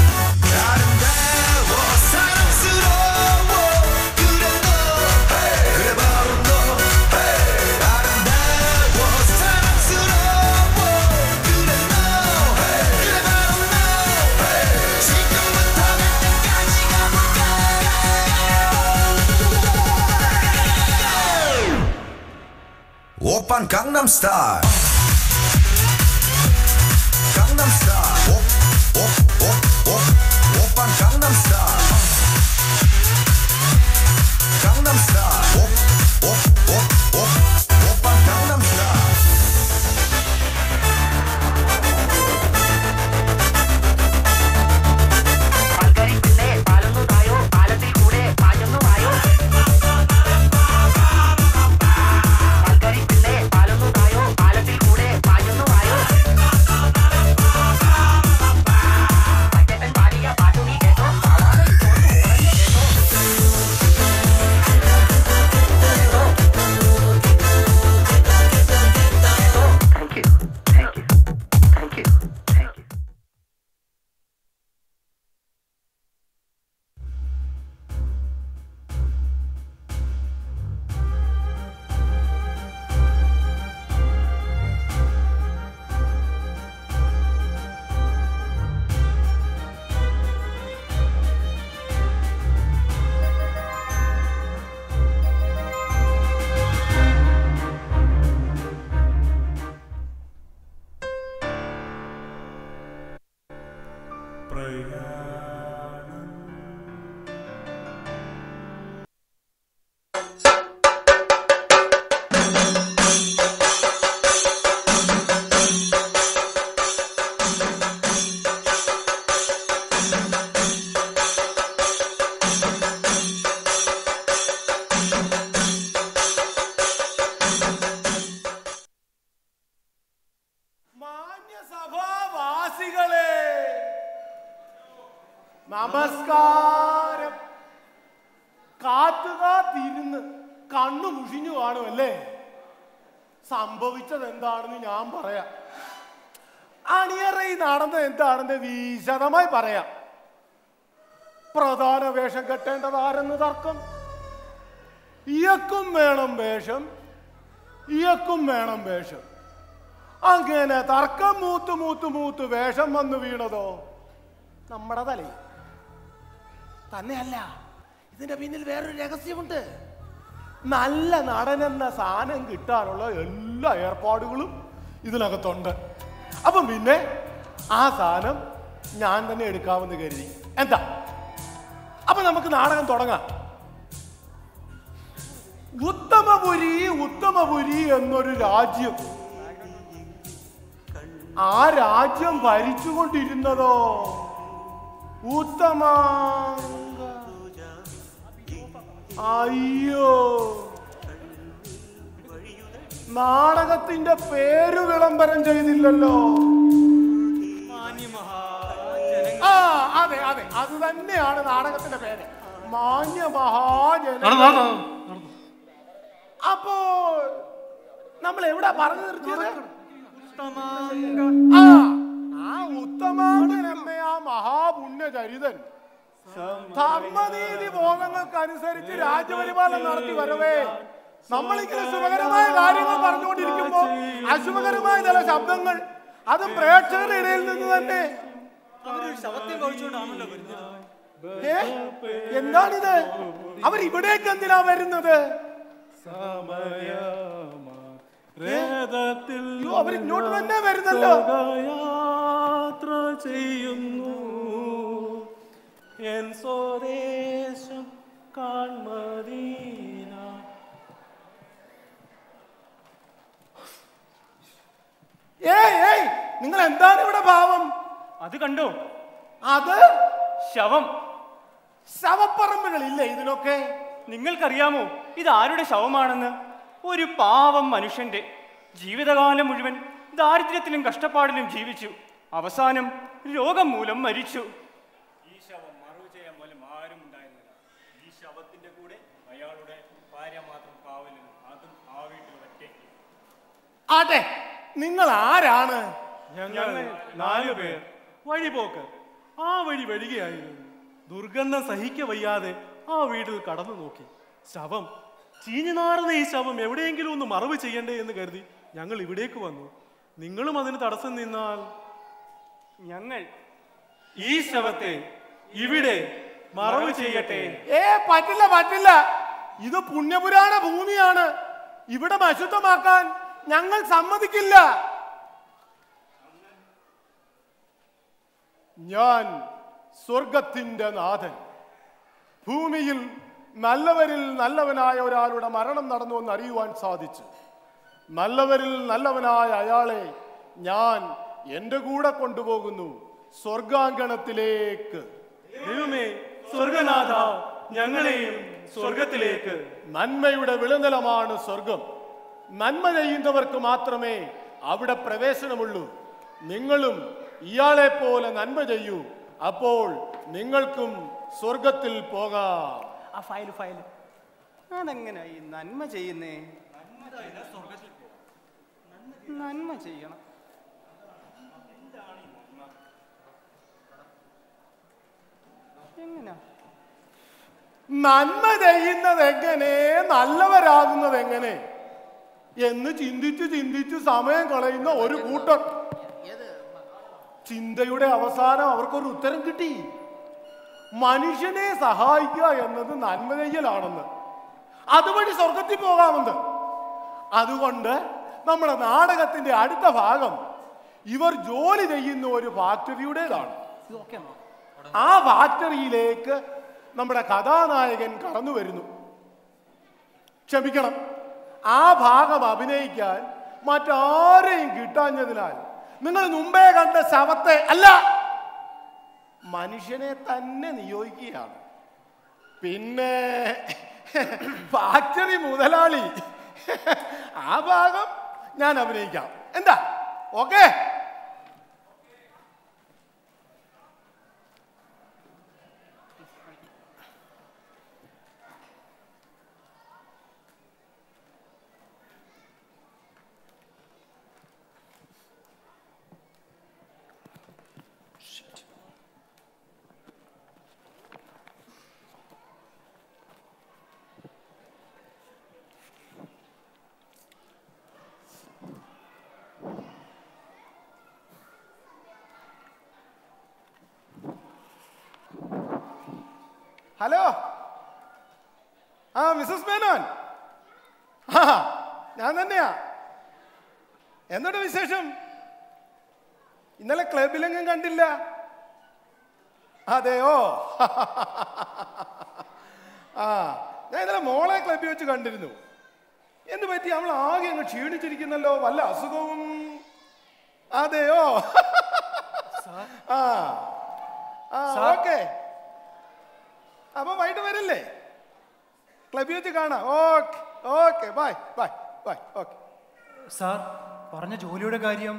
아름다워 사랑스러워 그래 너 그래 바로 너 아름다워 사랑스러워 그래 너 그래 바로 너 지금부터 갈 때까지 가볼까 오빤 강남스타일 강남스타일 오오오오 오빤 강남스타일 강남스타일 오오오오 오빤 강남스타일 സഭാവാസികളെ നമസ്കാരം കാത്തു കാത്തിരുന്ന് കണ്ണു മുഷിഞ്ഞു കാണുമല്ലേ സംഭവിച്ചത് എന്താണെന്ന് ഞാൻ പറയാം അണിയറയിൽ നടന്നത് എന്താണെന്ന് വിശദമായി പറയാം പ്രധാന വേഷം കെട്ടേണ്ടത് ആരെന്ന് തർക്കം ഇയക്കും വേണം വേഷം ഇയക്കും വേണം വേഷം അങ്ങനെ തർക്കം മൂത്ത് മൂത്ത് മൂത്ത് വേഷം വന്നു വീണതോ നമ്മുടെ തലയിൽ തന്നെയല്ല ഇതിന്റെ പിന്നിൽ വേറൊരു രഹസ്യമുണ്ട് നല്ല നടനെന്ന സാധനം കിട്ടാനുള്ള എല്ലാ ഏർപ്പാടുകളും ഇതിനകത്തുണ്ട് അപ്പം പിന്നെ ആ സാധനം ഞാൻ തന്നെ എടുക്കാമെന്ന് കരുതി എന്താ അപ്പൊ നമുക്ക് നാടകം തുടങ്ങാം ഉത്തമപുരി ഉത്തമപുരി എന്നൊരു രാജ്യം ആ രാജ്യം ഭരിച്ചുകൊണ്ടിരുന്നതോ ഉത്തമ അയ്യോ നാടകത്തിന്റെ പേര് വിളംബരം ചെയ്തില്ലല്ലോ ആ അതെ അതെ അത് തന്നെയാണ് നാടകത്തിന്റെ പേര് മാന്യ മഹാജന അപ്പോ നമ്മൾ എവിടെ പറഞ്ഞു നിർത്തിയത് ആ ആ ഉത്തമാങ്കരമ്മ ആ മഹാപുണ്യചരിതൻ ധർമ്മനീതി ബോധങ്ങൾക്കനുസരിച്ച് രാജ്യപരിപാലനം നടത്തി വരവേ നമ്മളിങ്ങനെ ശുഭകരമായ കാര്യങ്ങൾ പറഞ്ഞുകൊണ്ടിരിക്കുമ്പോ അശുഭകരമായ ചില ശബ്ദങ്ങൾ അത് പ്രേക്ഷകരുടെ ഇടയിൽ നിന്ന് തന്നെ ഏ? എന്താണിത് അവർ ഇവിടേക്ക് എന്തിനാ വരുന്നത് അയ്യോ, അവർ ഇങ്ങോട്ട് തന്നെ വരുന്നല്ലോ യാത്ര ചെയ്യുന്നു എൻ സ്വദേശം കാൺമദീന ഏയ് ഏയ് നിങ്ങൾ എന്താണ് ഇവിടെ ഭാവം അത് കണ്ടോ അത് ശവം ശവപ്പറമ്പുകളില്ലേ ഇതിനൊക്കെ നിങ്ങൾക്കറിയാമോ ഇത് ആരുടെ ശവമാണെന്ന് ഒരു പാവം മനുഷ്യന്റെ ജീവിതകാലം മുഴുവൻ ദാരിദ്ര്യത്തിലും കഷ്ടപ്പാടിലും ജീവിച്ചു അവസാനം രോഗം മൂലം മരിച്ചു ഈ ശവം മറവ് ചെയ്യാൻ പോലും ആരും ഉണ്ടായിരുന്നില്ല ഈ ശവത്തിന്റെ കൂടെ അയാളുടെ ഭാര്യ മാത്രം കാവലിന് അതും ആ വീട്ടിൽ ഒറ്റയ്ക്ക് ആട്ടെ നിങ്ങൾ ആരാണ് ഞങ്ങൾ നാലു പേർ വഴിപോക്ക് ആ വഴി വരികയായിരുന്നു ദുർഗന്ധം സഹിക്ക വയ്യാതെ ആ വീട്ടിൽ കടന്നു നോക്കി ശവം ചീഞ്ഞു നാറുന്ന ഈ ശവം എവിടെയെങ്കിലും ഒന്ന് മറവ് ചെയ്യണ്ടേ എന്ന് കരുതി ഞങ്ങൾ ഇവിടേക്ക് വന്നു നിങ്ങളും അതിന് തടസ്സം നിന്നാൽ ഞങ്ങൾ ഈ ശവത്തെ ഇവിടെ മറവ് ചെയ്യട്ടെ ഏ പറ്റില്ല പറ്റില്ല ഇത് പുണ്യപുരാണ ഭൂമിയാണ് ഇവിടെ അശുദ്ധമാക്കാൻ ഞങ്ങൾ സമ്മതിക്കില്ല ഞാൻ സ്വർഗത്തിന്റെ നാഥൻ ഭൂമിയിൽ നല്ലവരിൽ നല്ലവനായ ഒരാളുടെ മരണം നടന്നു എന്ന് അറിയുവാൻ സാധിച്ചു നല്ലവരിൽ നല്ലവനായ അയാളെ ഞാൻ എൻ്റെ കൂടെ കൊണ്ടുപോകുന്നു സ്വർഗാങ്കണത്തിലേക്ക് ദൈവമേ സ്വർഗനാഥ ഞങ്ങളെയും സ്വർഗത്തിലേക്ക് നന്മയുടെ വിളനിലമാണ് സ്വർഗം നന്മ ചെയ്യുന്നവർക്ക് മാത്രമേ അവിടെ പ്രവേശനമുള്ളൂ നിങ്ങളും ഇയാളെ പോലെ നന്മ ചെയ്യൂ അപ്പോൾ നിങ്ങൾക്കും സ്വർഗത്തിൽ പോകാം ആ ഫയൽ ഫയൽ അതെങ്ങനെ ഈ നന്മ ചെയ്യുന്നേ നന്മ ചെയ്യണം എങ്ങനാ നന്മ ചെയ്യുന്നത് എങ്ങനെ നല്ലവരാകുന്നത് എങ്ങനെ എന്ന് ചിന്തിച്ച് ചിന്തിച്ച് സമയം കളയുന്ന ഒരു കൂട്ടർ ചിന്തയുടെ അവസാനം അവർക്കൊരു ഉത്തരം കിട്ടി മനുഷ്യനെ സഹായിക്കുക എന്നത് നന്മ ചെയ്യലാണെന്ന് അതുവഴി സ്വർഗത്തിൽ പോകാമെന്ന് അതുകൊണ്ട് നമ്മുടെ നാടകത്തിന്റെ അടുത്ത ഭാഗം ഇവർ ജോലി ചെയ്യുന്ന ഒരു ഫാക്ടറിയുടേതാണ് ആ ഫാക്ടറിയിലേക്ക് നമ്മുടെ കഥാനായകൻ കടന്നു വരുന്നു ക്ഷമിക്കണം ആ ഭാഗം അഭിനയിക്കാൻ മറ്റാരെയും കിട്ടാഞ്ഞതിനാൽ നിങ്ങൾ മുമ്പേ കണ്ട ശവത്തെ അല്ല മനുഷ്യനെ തന്നെ നിയോഗിക്കുകയാണ് പിന്നെ ഫാക്ടറി മുതലാളി ആ ഭാഗം ഞാൻ അഭിനയിക്കാം എന്താ ഓക്കെ ഹലോ ആ മിസ്സസ് മേനോൻ ആ ഞാൻ തന്നെയാ എന്തുണ്ട് വിശേഷം ഇന്നലെ ക്ലബിലെങ്ങും കണ്ടില്ല അതെയോ ആ ഞാൻ ഇന്നലെ മോളെ ക്ലബിൽ വെച്ച് കണ്ടിരുന്നു എന്ത് പറ്റി അവൾ ആകെ അങ്ങ് ക്ഷീണിച്ചിരിക്കുന്നല്ലോ വല്ല അസുഖവും അതെയോ ആ ആ ഓക്കെ അപ്പൊ വൈകിട്ട് വരില്ലേ ക്ലബിൽ വെച്ച് കാണാം okay okay bye bye bye okay sir പറഞ്ഞ ജോലിയുടെ കാര്യം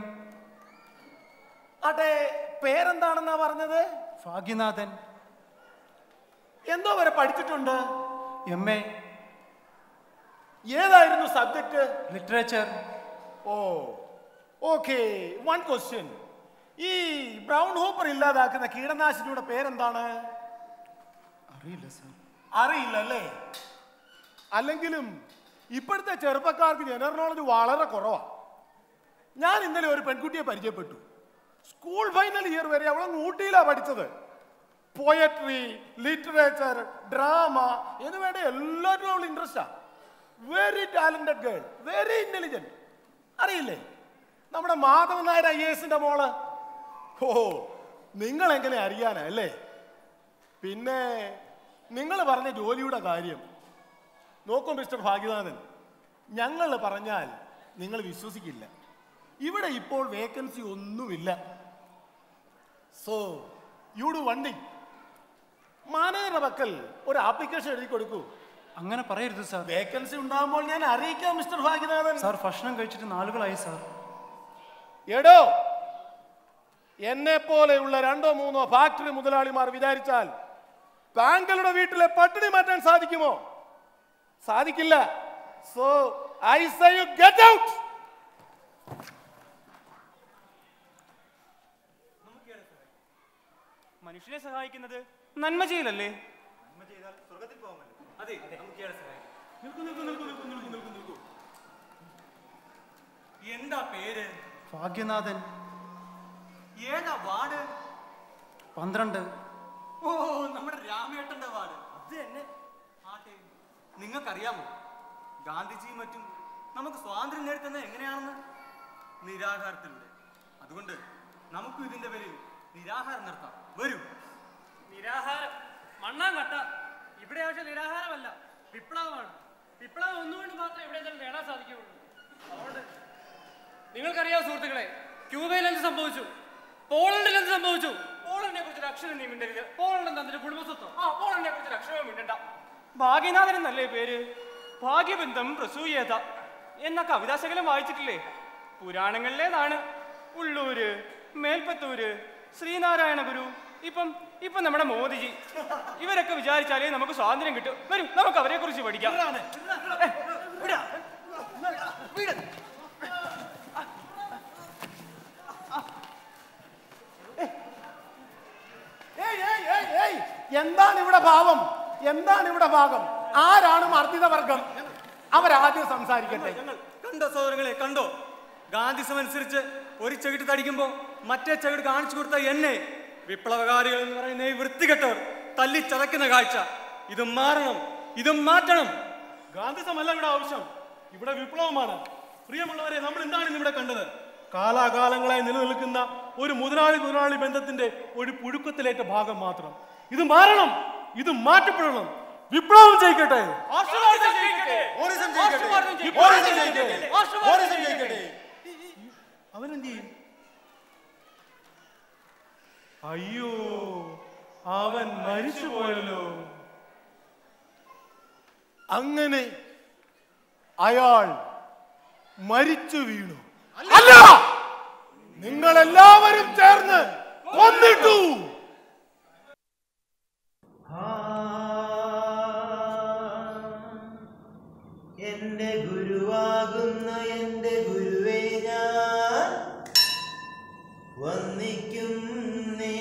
അതെ പേരെന്താണെന്നാ പറഞ്ഞത് ഭാഗ്യനാഥൻ എന്തോ വരെ പഠിച്ചിട്ടുണ്ട് എം എ ഏതായിരുന്നു subject literature oh okay one question ഈ ബ്രൗൺ ഹോപ്പർ ഇല്ലാതാക്കുന്ന കീടനാശിനിയുടെ പേരെന്താണ് അറിയില്ല സാർ അറിയില്ല അല്ലേ അല്ലെങ്കിലും ഇപ്പോഴത്തെ ചെറുപ്പക്കാർക്ക് ജനറൽ നോളജ് വളരെ കുറവാണ് ഞാൻ ഇന്നലെ ഒരു പെൺകുട്ടിയെ പരിചയപ്പെട്ടു സ്കൂൾ ഫൈനൽ ഇയർ വരെ അവൾ ഊട്ടിയിലാണ് പഠിച്ചത് പോയട്രി ലിറ്ററേച്ചർ ഡ്രാമ എന്നിവയുടെ എല്ലാത്തിനും അവൾ ഇൻട്രസ്റ്റാ very talented girl very intelligent അറിയില്ലേ നമ്മുടെ മാധവൻ നായർ ഐ എസിന്റെ മോള് ഓ നിങ്ങൾ എങ്ങനെ അറിയാനാ അല്ലേ പിന്നെ നിങ്ങൾ പറഞ്ഞ ജോലിയുടെ കാര്യം നോക്കൂ മിസ്റ്റർ ഭാഗ്യനാഥൻ ഞങ്ങൾ പറഞ്ഞാൽ നിങ്ങൾ വിശ്വസിക്കില്ല ഇവിടെ ഇപ്പോൾ വേക്കൻസി ഒന്നുമില്ല സോ യു ഡു വണ്ടി മാനേജറുടെ പക്കൽ ഒരു ആപ്ലിക്കേഷൻ എഴുതി കൊടുക്കൂ അങ്ങനെ പറയരുത് സാർ വേക്കൻസി ഉണ്ടാകുമ്പോൾ ഞാൻ അറിയിക്കാം മിസ്റ്റർ ഭാഗ്യനാഥൻ സാർ ഭക്ഷണം കഴിച്ചിട്ട് നാളുകളായി സാർ എടോ എന്നെ പോലെയുള്ള രണ്ടോ മൂന്നോ ഫാക്ടറി മുതലാളിമാർ വിചാരിച്ചാൽ താങ്കളുടെ വീട്ടിലെ പട്ടിണി മാറ്റാൻ സാധിക്കുമോ സാധിക്കില്ല so I say you get out മനുഷ്യനെ സഹായിക്കുന്നത് നന്മ ചെയ്യലല്ലേ അതെ നമുക്ക് നിൽക്കൂ നിൽക്കൂ നിൽക്കൂ നിൽക്കൂ നിൽക്കൂ നിൽക്കൂ നിൽക്കൂ എന്താ പേര് ഭാഗ്യനാഥൻ ഏതാ വാർഡ് പന്ത്രണ്ട് ഓ നമ്മുടെ രാമേട്ടന്റെ വാർഡ് അത് തന്നെ ആട്ടെ നിങ്ങൾക്കറിയാമോ ഗാന്ധിജിയും മറ്റും നമുക്ക് സ്വാതന്ത്ര്യം നേടിത്തന്നത് എങ്ങനെയാണെന്ന് നിരാഹാരത്തിലൂടെ അതുകൊണ്ട് നമുക്കും ഇതിന്റെ പേരിൽ നിരാഹാരം നടത്താം വരൂ നിരാഹാരം മണ്ണാൻ കട്ട ഇവിടെ ആവശ്യം നിരാഹാരമല്ല വിപ്ലവമാണ് വിപ്ലവം ഒന്നുകൊണ്ട് മാത്രമേ ഇവിടെ എന്തെങ്കിലും നേടാൻ സാധിക്കുകയുള്ളൂ അതുകൊണ്ട് നിങ്ങൾക്കറിയാം സുഹൃത്തുക്കളെ ക്യൂബയിൽ എന്ത് സംഭവിച്ചു പോളണ്ടിൽ എന്ത് സംഭവിച്ചു പോളണ്ടിനെ കുറിച്ച് ഒരു അക്ഷരം നീ മിണ്ടരുത് പോളണ്ട് എന്താ അതിന്റെ കുടുംബസ്വത്വം ആ പോളണ്ടിനെ കുറിച്ച് ഒരു അക്ഷരവും മിണ്ടണ്ട ഭാഗ്യനാഥൻ എന്നല്ലേ പേര് ഭാഗ്യബന്ധം പ്രസൂയേത എന്ന കവിതാശകലം വായിച്ചിട്ടില്ലേ പുരാണങ്ങളിലേതാണ് ഉള്ളൂര് മേൽപ്പത്തൂര് ശ്രീനാരായണ ഗുരു ഇപ്പം ഇപ്പം നമ്മുടെ മോദിജി ഇവരൊക്കെ വിചാരിച്ചാലേ നമുക്ക് സ്വാതന്ത്ര്യം കിട്ടും വരും നമുക്ക് അവരെ കുറിച്ച് പഠിക്കാം ഏ, വിടാ. വിട്. ഏയ്, ഏയ്, ഏയ്, ഏയ്, എന്താണ് ഇവിടെ ഭാവം എന്താണ് ഇവിടെ ഭാഗം ആരാണ് മർദ്ദിത വർഗം അവരാദ്യം സംസാരിക്കട്ടെ കണ്ടോ സഹോദരങ്ങളെ കണ്ടോ ഗാന്ധിസം അനുസരിച്ച് ഒരു ചെകിട്ട് തടിക്കുമ്പോ മറ്റേ ചെകിട് കാണിച്ചു കൊടുത്ത എന്നെ വിപ്ലവകാരികൾ എന്ന് പറയുന്ന ഈ വൃത്തികെട്ടവർ തല്ലിച്ചതക്കുന്ന കാഴ്ച ഇത് മാറണം ഇത് മാറ്റണം ഗാന്ധിസമല്ല ഇവിടെ ആവശ്യം ഇവിടെ വിപ്ലവമാണ് പ്രിയമുള്ളവരെ നമ്മൾ എന്താണ് ഇന്ന് ഇവിടെ കണ്ടത് കാലാകാലങ്ങളായി നിലനിൽക്കുന്ന ഒരു മുതലാളി മുതലാളി ബന്ധത്തിന്റെ ഒരു പുഴുക്കത്തിലേറ്റ ഭാഗം മാത്രം ഇത് മാറണം ഇത് മാറ്റപ്പെടണം വിപ്ലവം ജയിക്കട്ടെ ആശീർവാദം ജയിക്കട്ടെ. ഓറിസം ആശീർവാദം ജയിക്കട്ടെ ജയിക്കട്ടെ. ഓറിസം ജയിക്കട്ടെ ആശീർവാദം ഓറിസം ജയിക്കട്ടെ. ജയിക്കട്ടെ അവനെന്ത് ചെയ്യും അയ്യോ അവൻ മരിച്ചു പോയല്ലോ അങ്ങനെ അയാൾ മരിച്ചു വീണു അല്ല നിങ്ങൾ എല്ലാവരും ചേർന്ന് കൊന്നിട്ടു എന്റെ ഗുരുവാകുന്ന എന്റെ ഗുരുവേ ഞാൻ വന്നിക്കും നേ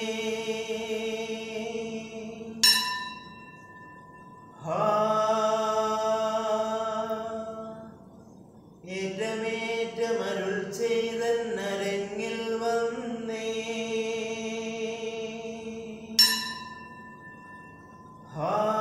ഹാ ഏറ്റമേറ്റമരുൾ ചെയ്ത നരങ്ങിൽ വന്നേ ഹാ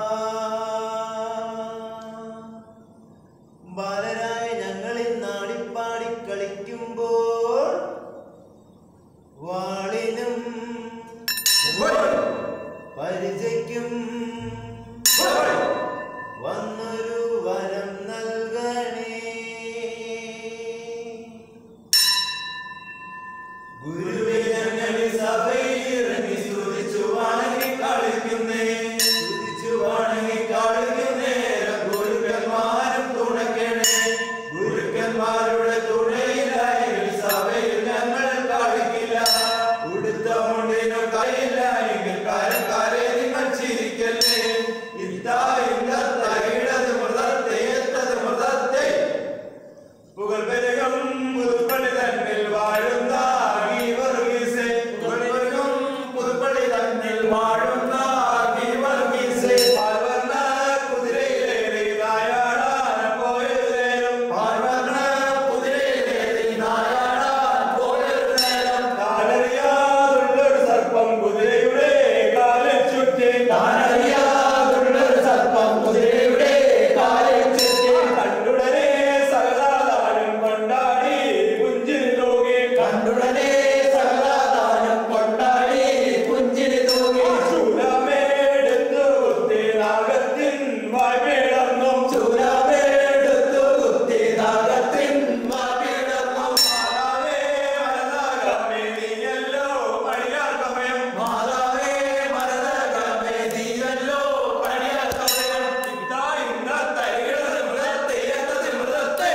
ഗുരുവേ ഞങ്ങളിൽ സഭയിൽ ഇറങ്ങി സ്തുതിച്ചു വണങ്ങി കളിക്കുന്നേ സ്തുതിച്ചു വണങ്ങി കളിക്കുന്നേരം ഗുരുക്കന്മാരും തുണയ്ക്കണേ ഗുരുക്കന്മാരുടെ തുണയിലായെങ്കിൽ സഭയിൽ ഞങ്ങൾ കളിക്കില്ല ഉടുത്ത മുണ്ടിനു കൈയില്ല എങ്കിൽ കാരക്കാരെ നിങ്ങൾ ചിരിക്കല്ലേ ഇതാ ഇന്നത്തെ ഇടത് മൃതത്തെ എത്തത് മൃതത്തെ പുകൾപെരുകം പുതുപ്പള്ളി തന്നിൽ വാഴുന്ന ഗീവർഗീസേ പുകൾപെരുകം പുതുപ്പള്ളി തന്നിൽ വാഴുന്ന ഗീവർഗീസേ പാൽവർണ്ണ കുതിരയിലേറി നായാടാൻ പോയൊരു നേരം പാൽവർണ്ണ കുതിരയിലേറി നായാടാൻ പോയൊരു നേരം കാലറിയാതുള്ളൊരു സർപ്പം കുതിരയുടെ കാലിൽ ചുറ്റി കാലറിയാതുള്ളൊരു സർപ്പം കുതിരയുടെ കാലിൽ ചുറ്റി കണ്ടുടനെ സകലാദാനം കൊണ്ടാടി പുഞ്ചിരി തൂകി കണ്ടുടനെ സകലാദാനം കൊണ്ടാടി പുഞ്ചിരി തൂകി ചൂലാമേടുത്തു കുത്തി നാഗത്തിൻ വായ്പിളർന്നു ചൂലാമേടുത്തു കുത്തി നാഗത്തിൻ വായ്പിളർന്നു മാതാവേ മരനാഗമേ നീയല്ലോ പണിയാർ സമയം മാതാവേ മരനാഗമേ നീയല്ലോ പണിയാർ സമയം ഇതാ ഇന്നത്തെ ഇടത് മൃതത്തെ എന്നത് മൃതത്തെ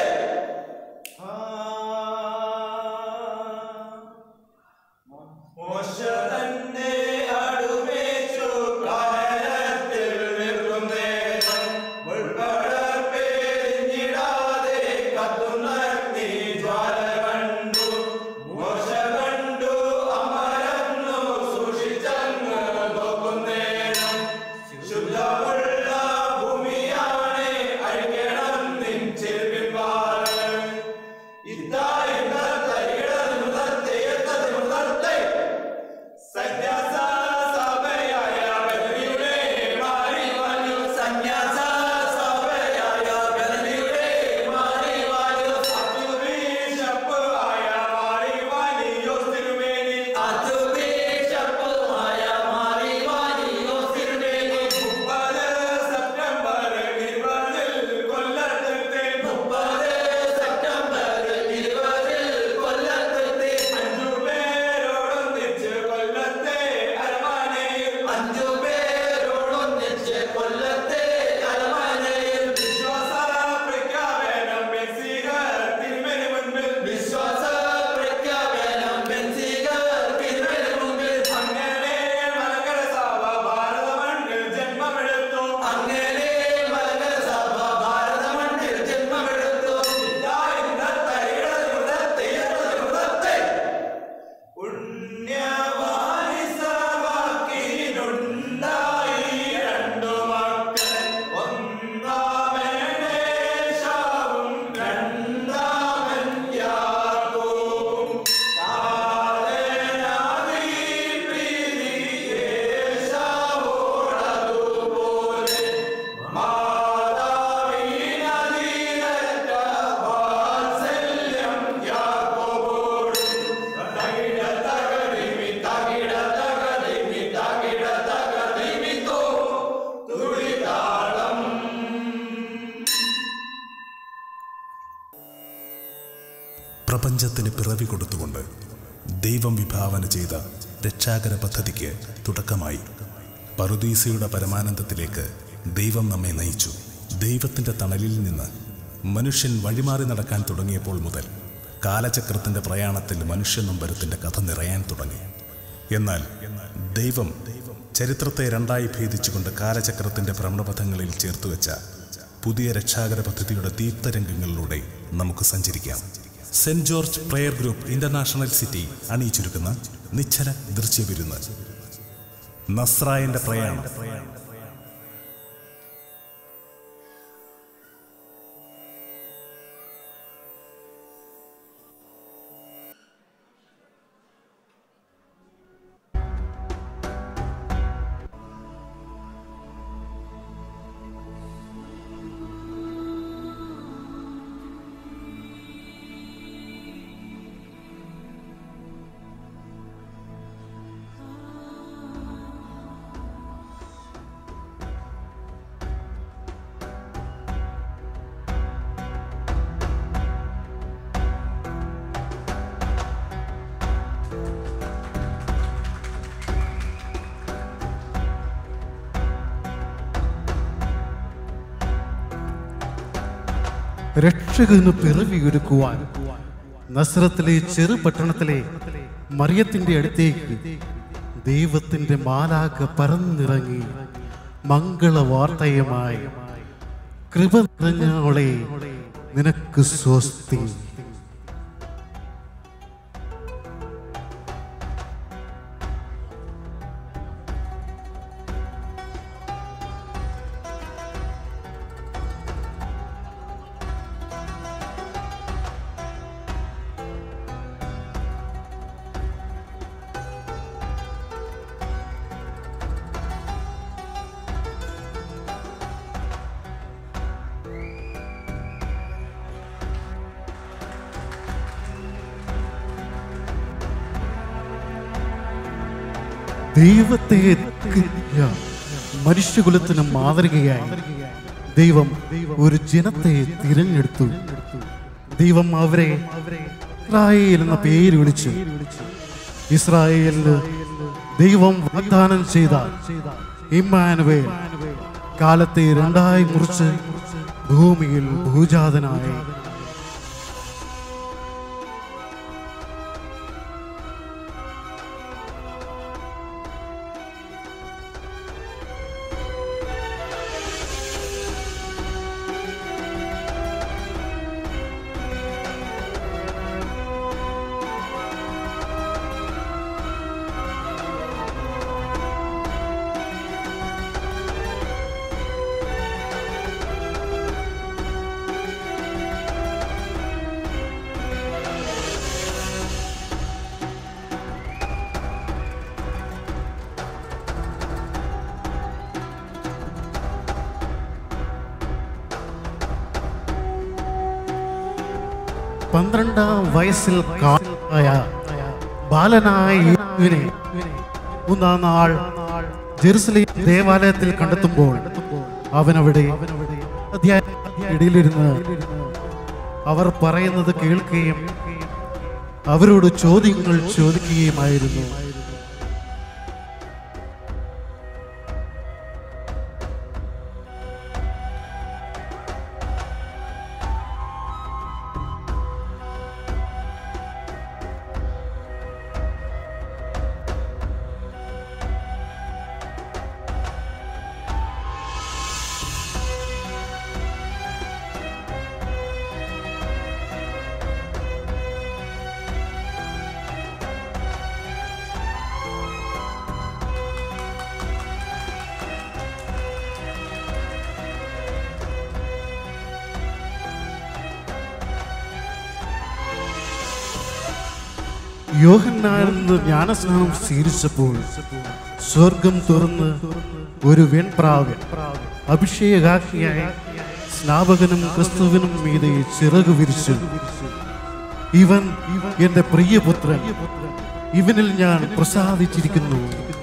മോശ തന്നെ അടുമേച്ചു കാനനത്തിൽ നിൽക്കും നേരം ഉൾപ്പടർപ്പെരിഞ്ഞിടാതെ കത്തുന്ന അഗ്നി ജ്വാല കണ്ടു മോശ കണ്ടു അമരന്നു സൂക്ഷിച്ചങ്ങ് നോക്കും നേരം ശുദ്ധമുള്ള ഭൂമിയാണ് അഴിക്കണം നിൻ ചെരുപ്പിൻപാല് ഇതാ ഇന്നത്തെ ഇടത് മൃതത്തെ എത്തത് മൃതത്തെ സന്യാസ സഭയായ ബദരിയുടെ മാറി വാഞ്ഞു സന്യാസ സഭയായ ബദരിയുടെ മാറി വാഞ്ഞു അത്തുബിഷപ്പ് ആയ മാറി വാനിയോ തിരുമേനി അത്തുബിഷപ്പ് ആയ മാറി വാനിയോ തിരുമേനി മുപ്പത് സെപ്റ്റംബർ ഇരുപതിൽ കൊല്ലത്തെ മുപ്പത് സെപ്റ്റംബർ ഇരുപതിൽ കൊല്ലത്തെ അഞ്ചു പേരോടൊന്നിച്ച് കൊല്ലത്തെ അരമാനയിൽ അഞ്ചു പേരോടൊന്നിച്ച് കൊല്ലത്തെ അരമാനയിൽ വിശ്വാസ പ്രഖ്യാപനം ബെൻസികർ തിരുമേനി മുൻപിൽ വിശ്വാസ പ്രഖ്യാപനം ബെൻസികർ തിരുമേനി മുൻപിൽ അങ്ങനെ മലങ്കര സഭ ഭാരത മണ്ണിൽ ജന്മമെടുത്തു അങ്ങനെ മലങ്കര സഭ ഭാരത മണ്ണിൽ ജന്മമെടുത്തു ഇതാ ഇന്നത്തെ ഇടത് മൃതത്തെ ഇടത് മൃതത്തെ പുണ്യവാരിസവാക്കിനുണ്ടായി രണ്ടു മക്കൾ ഒന്നാമനെ ശാവും രണ്ടാമൻ യാക്കോബും കാലനാദി പ്രീതി യേശാവോടതുപോലെ മാതാവിനധീരറ്റ വാത്സല്യം യാക്കോബോടും തകിട തകതിമി തകിട തകതിമി തകിട തകതിമി തോ തുടിതാളം പ്രപഞ്ചത്തിന് പിറവി കൊടുത്തുകൊണ്ട് ദൈവം വിഭാവന ചെയ്ത രക്ഷാകര പദ്ധതിക്ക് തുടക്കമായി പറുദീസയുടെ പരമാനന്ദത്തിലേക്ക് ദൈവം നമ്മെ നയിച്ചു ദൈവത്തിന്റെ തണലിൽ നിന്ന് മനുഷ്യൻ വഴിമാറി നടക്കാൻ തുടങ്ങിയപ്പോൾ മുതൽ കാലചക്രത്തിന്റെ പ്രയാണത്തിൽ മനുഷ്യ നമ്പരത്തിന്റെ കഥ നിറയാൻ തുടങ്ങി എന്നാൽ ദൈവം ചരിത്രത്തെ രണ്ടായി ഭേദിച്ചുകൊണ്ട് കാലചക്രത്തിന്റെ ഭ്രമണപഥങ്ങളിൽ ചേർത്തുവെച്ച പുതിയ രക്ഷാകര പദ്ധതിയുടെ ദീപ്തരംഗങ്ങളിലൂടെ നമുക്ക് സഞ്ചരിക്കാം saint George prayer group international city അണിയിച്ചൊരുക്കുന്ന നിശ്ചല ദൃശ്യവിരുന്ന് നസ്രായന്റെ പ്രയാണം രക്ഷകന് പിറവിയൊരുക്കുവാൻ നസ്രത്തിലെ ചെറു പട്ടണത്തിലെ മറിയത്തിന്റെ അടുത്തേക്ക് ദൈവത്തിന്റെ മാലാക പറന്നിറങ്ങി മംഗളവാർത്തയുമായി കൃപ നിറഞ്ഞവളെ നിനക്ക് സ്വസ്തി ദൈവത്തെ ധിക്കരിച്ച മനുഷ്യകുലത്തിന് മാതൃകയായി ദൈവം ഒരു ജനത്തെ തിരഞ്ഞെടുത്തു ദൈവം അവരെ ഇസ്രായേൽ എന്ന പേര് വിളിച്ചു ഇസ്രായേലിന് ദൈവം വാഗ്ദാനം ചെയ്ത ഇമ്മാനുവേൽ കാലത്തെ രണ്ടായി മുറിച്ച് ഭൂമിയിൽ ഭൂജാതനായി പന്ത്രണ്ടാം വയസ്സിൽ കായ ബാലനായ യേശുവിനെ മൂന്നാം നാൾ ജെറുസലേം ദേവാലയത്തിൽ കണ്ടെത്തുമ്പോൾ അവനവിടെ ഇടയിലിരുന്ന് അവർ പറയുന്നത് കേൾക്കുകയും അവരോട് ചോദ്യങ്ങൾ ചോദിക്കുകയുമായിരുന്നു യോഹന്നാനെന്ന് ജ്ഞാനസ്നാനം സ്വീകരിച്ചപ്പോൾ സ്വർഗം തുറന്ന് ഒരു വെൺപ്രാവ് അഭിഷേകാക്കിയായി സ്നാപകനും ക്രിസ്തുവിനും മീതെ ചിറക് വിരിച്ചു ഇവൻ എന്റെ പ്രിയപുത്രൻ ഇവനിൽ ഞാൻ പ്രസാദിച്ചിരിക്കുന്നു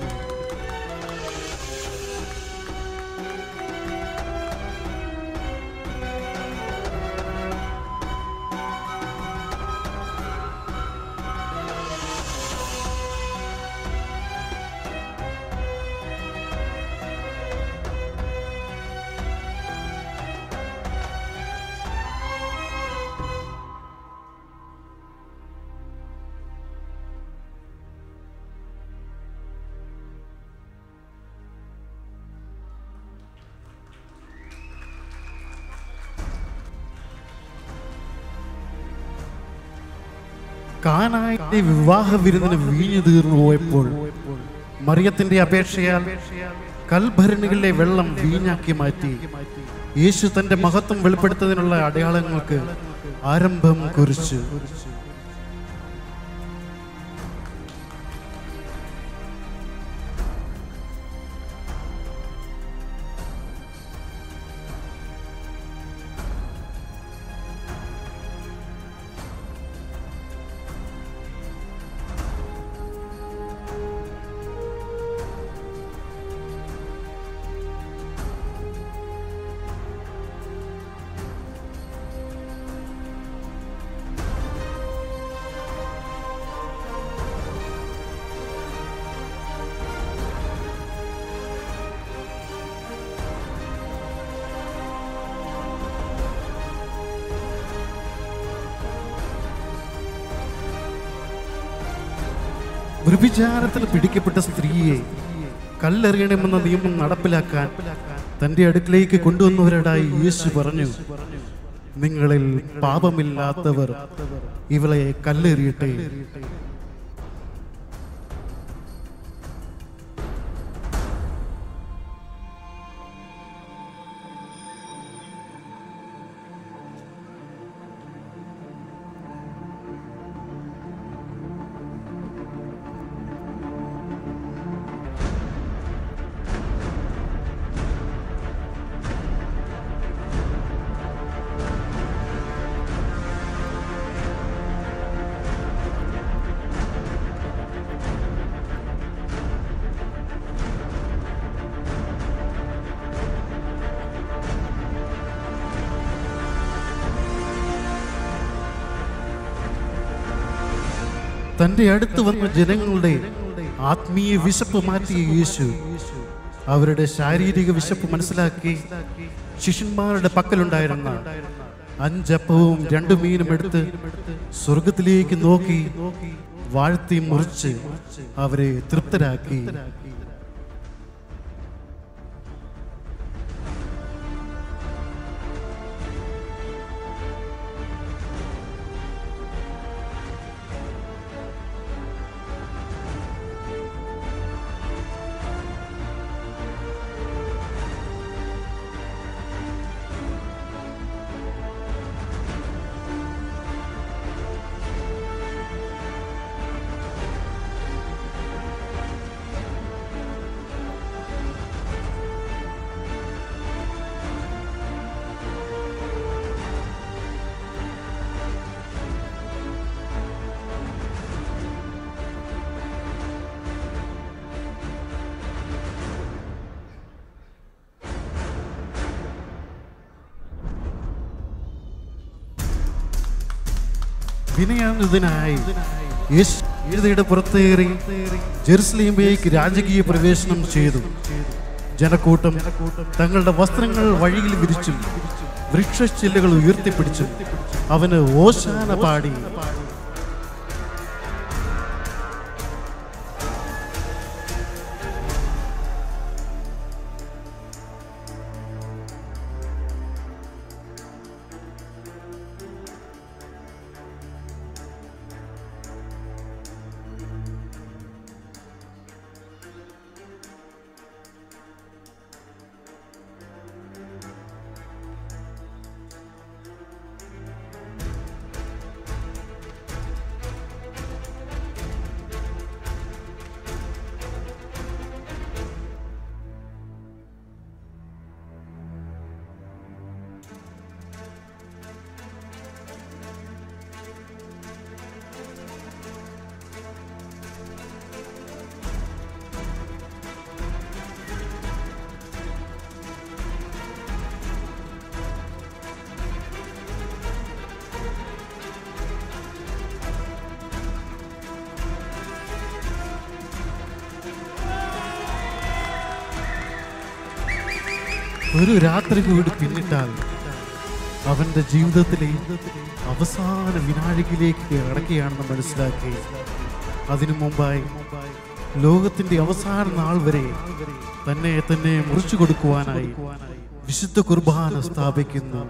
കാനായിന്റെ വിവാഹ വിരുന്നിന് വീഞ്ഞു തീർന്നു പോയപ്പോൾ മറിയത്തിന്റെ അപേക്ഷയാൽ കൽഭരണികളിലെ വെള്ളം വീഞ്ഞാക്കി മാറ്റി യേശു തന്റെ മഹത്വം വെളിപ്പെടുത്തുന്നതിനുള്ള അടയാളങ്ങൾക്ക് ആരംഭം കുറിച്ചു വ്യഭിചാരത്തിൽ പിടിക്കപ്പെട്ട സ്ത്രീയെ കല്ലെറിയണമെന്ന നിയമം നടപ്പിലാക്കാൻ തന്റെ അടുക്കിലേക്ക് കൊണ്ടുവന്നവരോടായി യേശു പറഞ്ഞു നിങ്ങളിൽ പാപമില്ലാത്തവർ ഇവളെ കല്ലെറിയട്ടെ തന്റെ അടുത്ത് വന്ന ജനങ്ങളുടെ ആത്മീയ വിശപ്പ് മാറ്റിയ യേശു അവരുടെ ശാരീരിക വിശപ്പ് മനസ്സിലാക്കി ശിഷ്യന്മാരുടെ പക്കലുണ്ടായിരുന്ന അഞ്ചപ്പവും രണ്ടു മീനും എടുത്ത് സ്വർഗത്തിലേക്ക് നോക്കി വാഴ്ത്തി മുറിച്ച് അവരെ തൃപ്തരാക്കി വിനയാനുതനായി യേശു എഴുതയുടെ പുറത്തേറി ജെറുസലേമിലേക്ക് രാജകീയ പ്രവേശനം ചെയ്തു ജനക്കൂട്ടം തങ്ങളുടെ വസ്ത്രങ്ങൾ വഴിയിൽ വിരിച്ചും വൃക്ഷച്ചില്ലകൾ ഉയർത്തിപ്പിടിച്ചും അവന് ഓശാന പാടി ഒരു രാത്രി കൂടി പിന്നിട്ടാൽ അവന്റെ ജീവിതത്തിലെ അവസാന വിനാഴികയിലേക്ക് കടക്കുകയാണെന്ന് മനസ്സിലാക്കി അതിനു മുമ്പായി ലോകത്തിന്റെ അവസാന നാൾ വരെ തന്നെ തന്നെ മുറിച്ചു കൊടുക്കുവാനായി വിശുദ്ധ കുർബാന സ്ഥാപിക്കുന്നു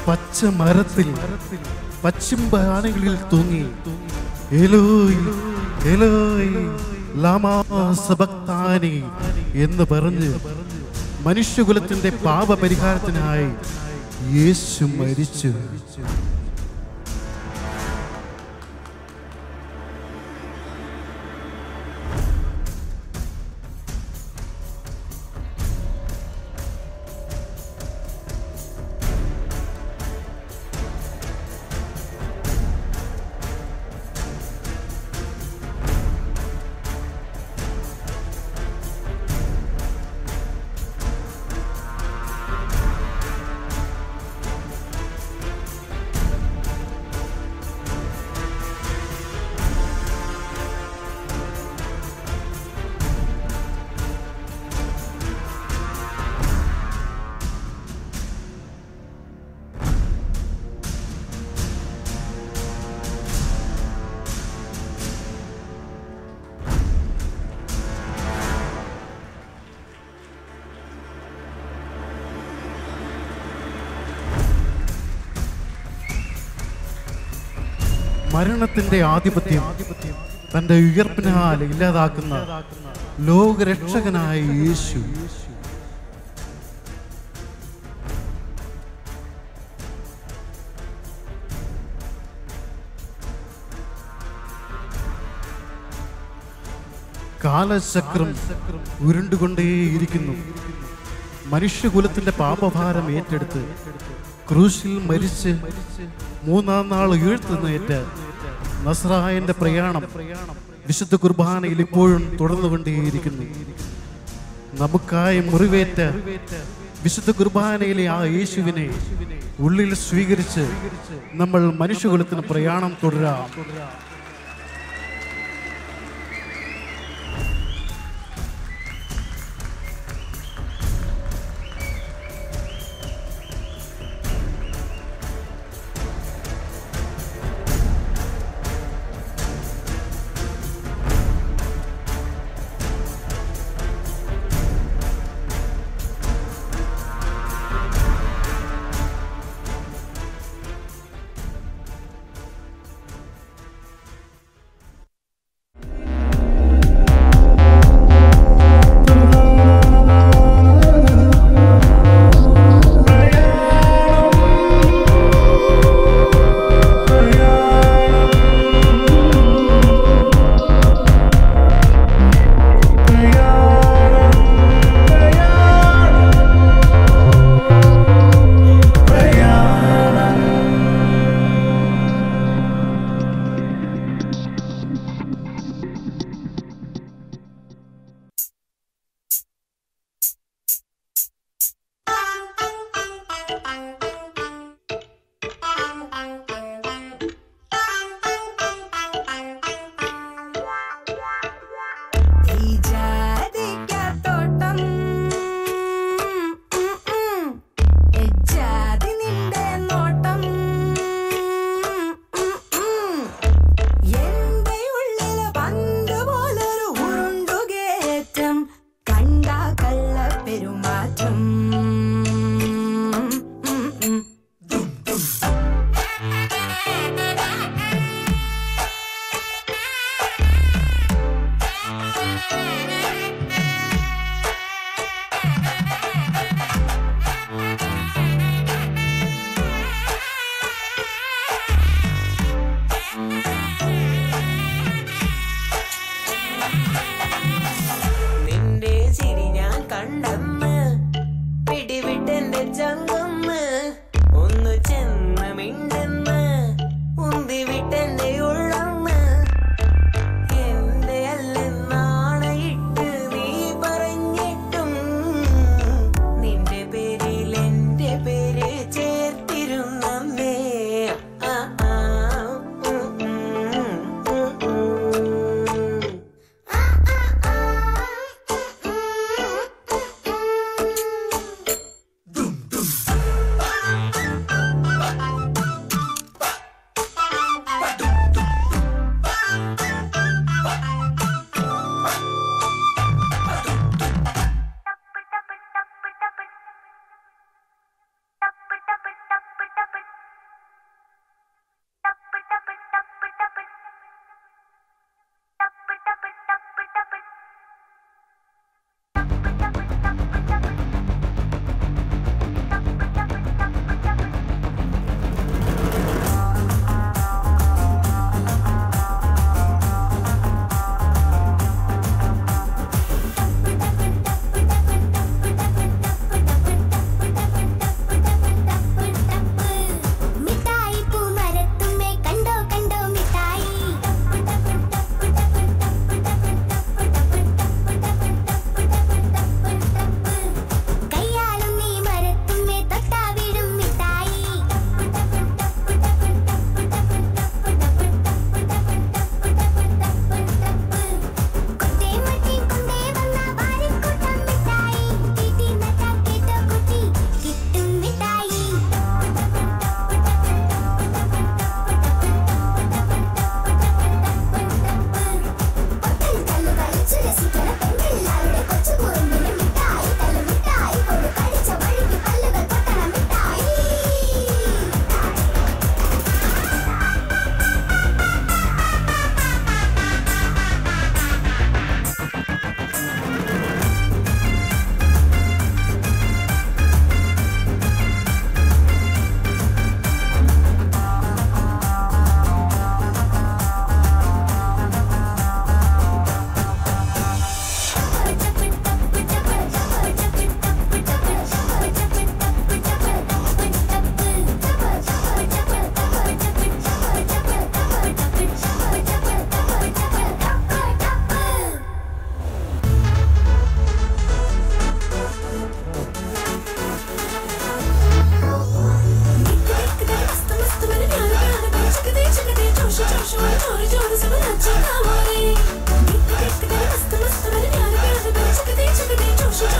പച്ച മരത്തിൽ പശ്ചിമ്പാണികളിൽ തൂങ്ങി എലോയ് എലോയ് ലാമാ സബക്താനി എന്ന് പറഞ്ഞ് മനുഷ്യകുലത്തിന്റെ പാപപരിഹാരത്തിനായി യേശു മരിച്ചു മരണത്തിന്റെ ആധിപത്യം തന്റെ ഉയർപ്പിനാൽ ഇല്ലാതാക്കുന്ന ലോകരക്ഷകനായ യേശു കാലചക്രം ഉരുണ്ടുകൊണ്ടേയിരിക്കുന്നു മനുഷ്യകുലത്തിന്റെ പാപഭാരം ഏറ്റെടുത്ത് ക്രൂശിൽ മരിച്ച് മൂന്നാം നാൾ ഉയർത്തുന്നേറ്റ നസ്രായന്റെ പ്രയാണം വിശുദ്ധ കുർബാനയിൽ ഇപ്പോഴും തുടർന്നുകൊണ്ടേയിരിക്കുന്നു നമുക്കായി മുറിവേറ്റ വിശുദ്ധ കുർബാനയിലെ ആ യേശുവിനെ ഉള്ളിൽ സ്വീകരിച്ച് നമ്മൾ മനുഷ്യകുലത്തിന് പ്രയാണം തുടരാം ഈ ജാതിക്കത്തോട്ടം എജ്ജാതി നിന്റെ നോട്ടം എന്റെ ഉള്ളില് പന്ത് പോലൊരു ഉരുണ്ടുകേറ്റം കണ്ട കള്ള പെരുമാറ്റം നിന്റെ ചിരി ഞാൻ കണ്ടെന്ന് പിടിവിട്ടെന്റെ ചങ്കന്ന് ഒന്ന് ചെന്ന് മിണ്ടെന്ന് ഉന്തി വിട്ടെന്റെ ഉള്ളന്ന് എന്റെ അല്ലെന്നാണയിട്ട് നീ പറഞ്ഞിട്ടും നിന്റെ പേരിൽ എന്റെ പേര് ചേർത്തിരുന്നേ ആ ആ ഉം, ഉം, ഉം, ഉം.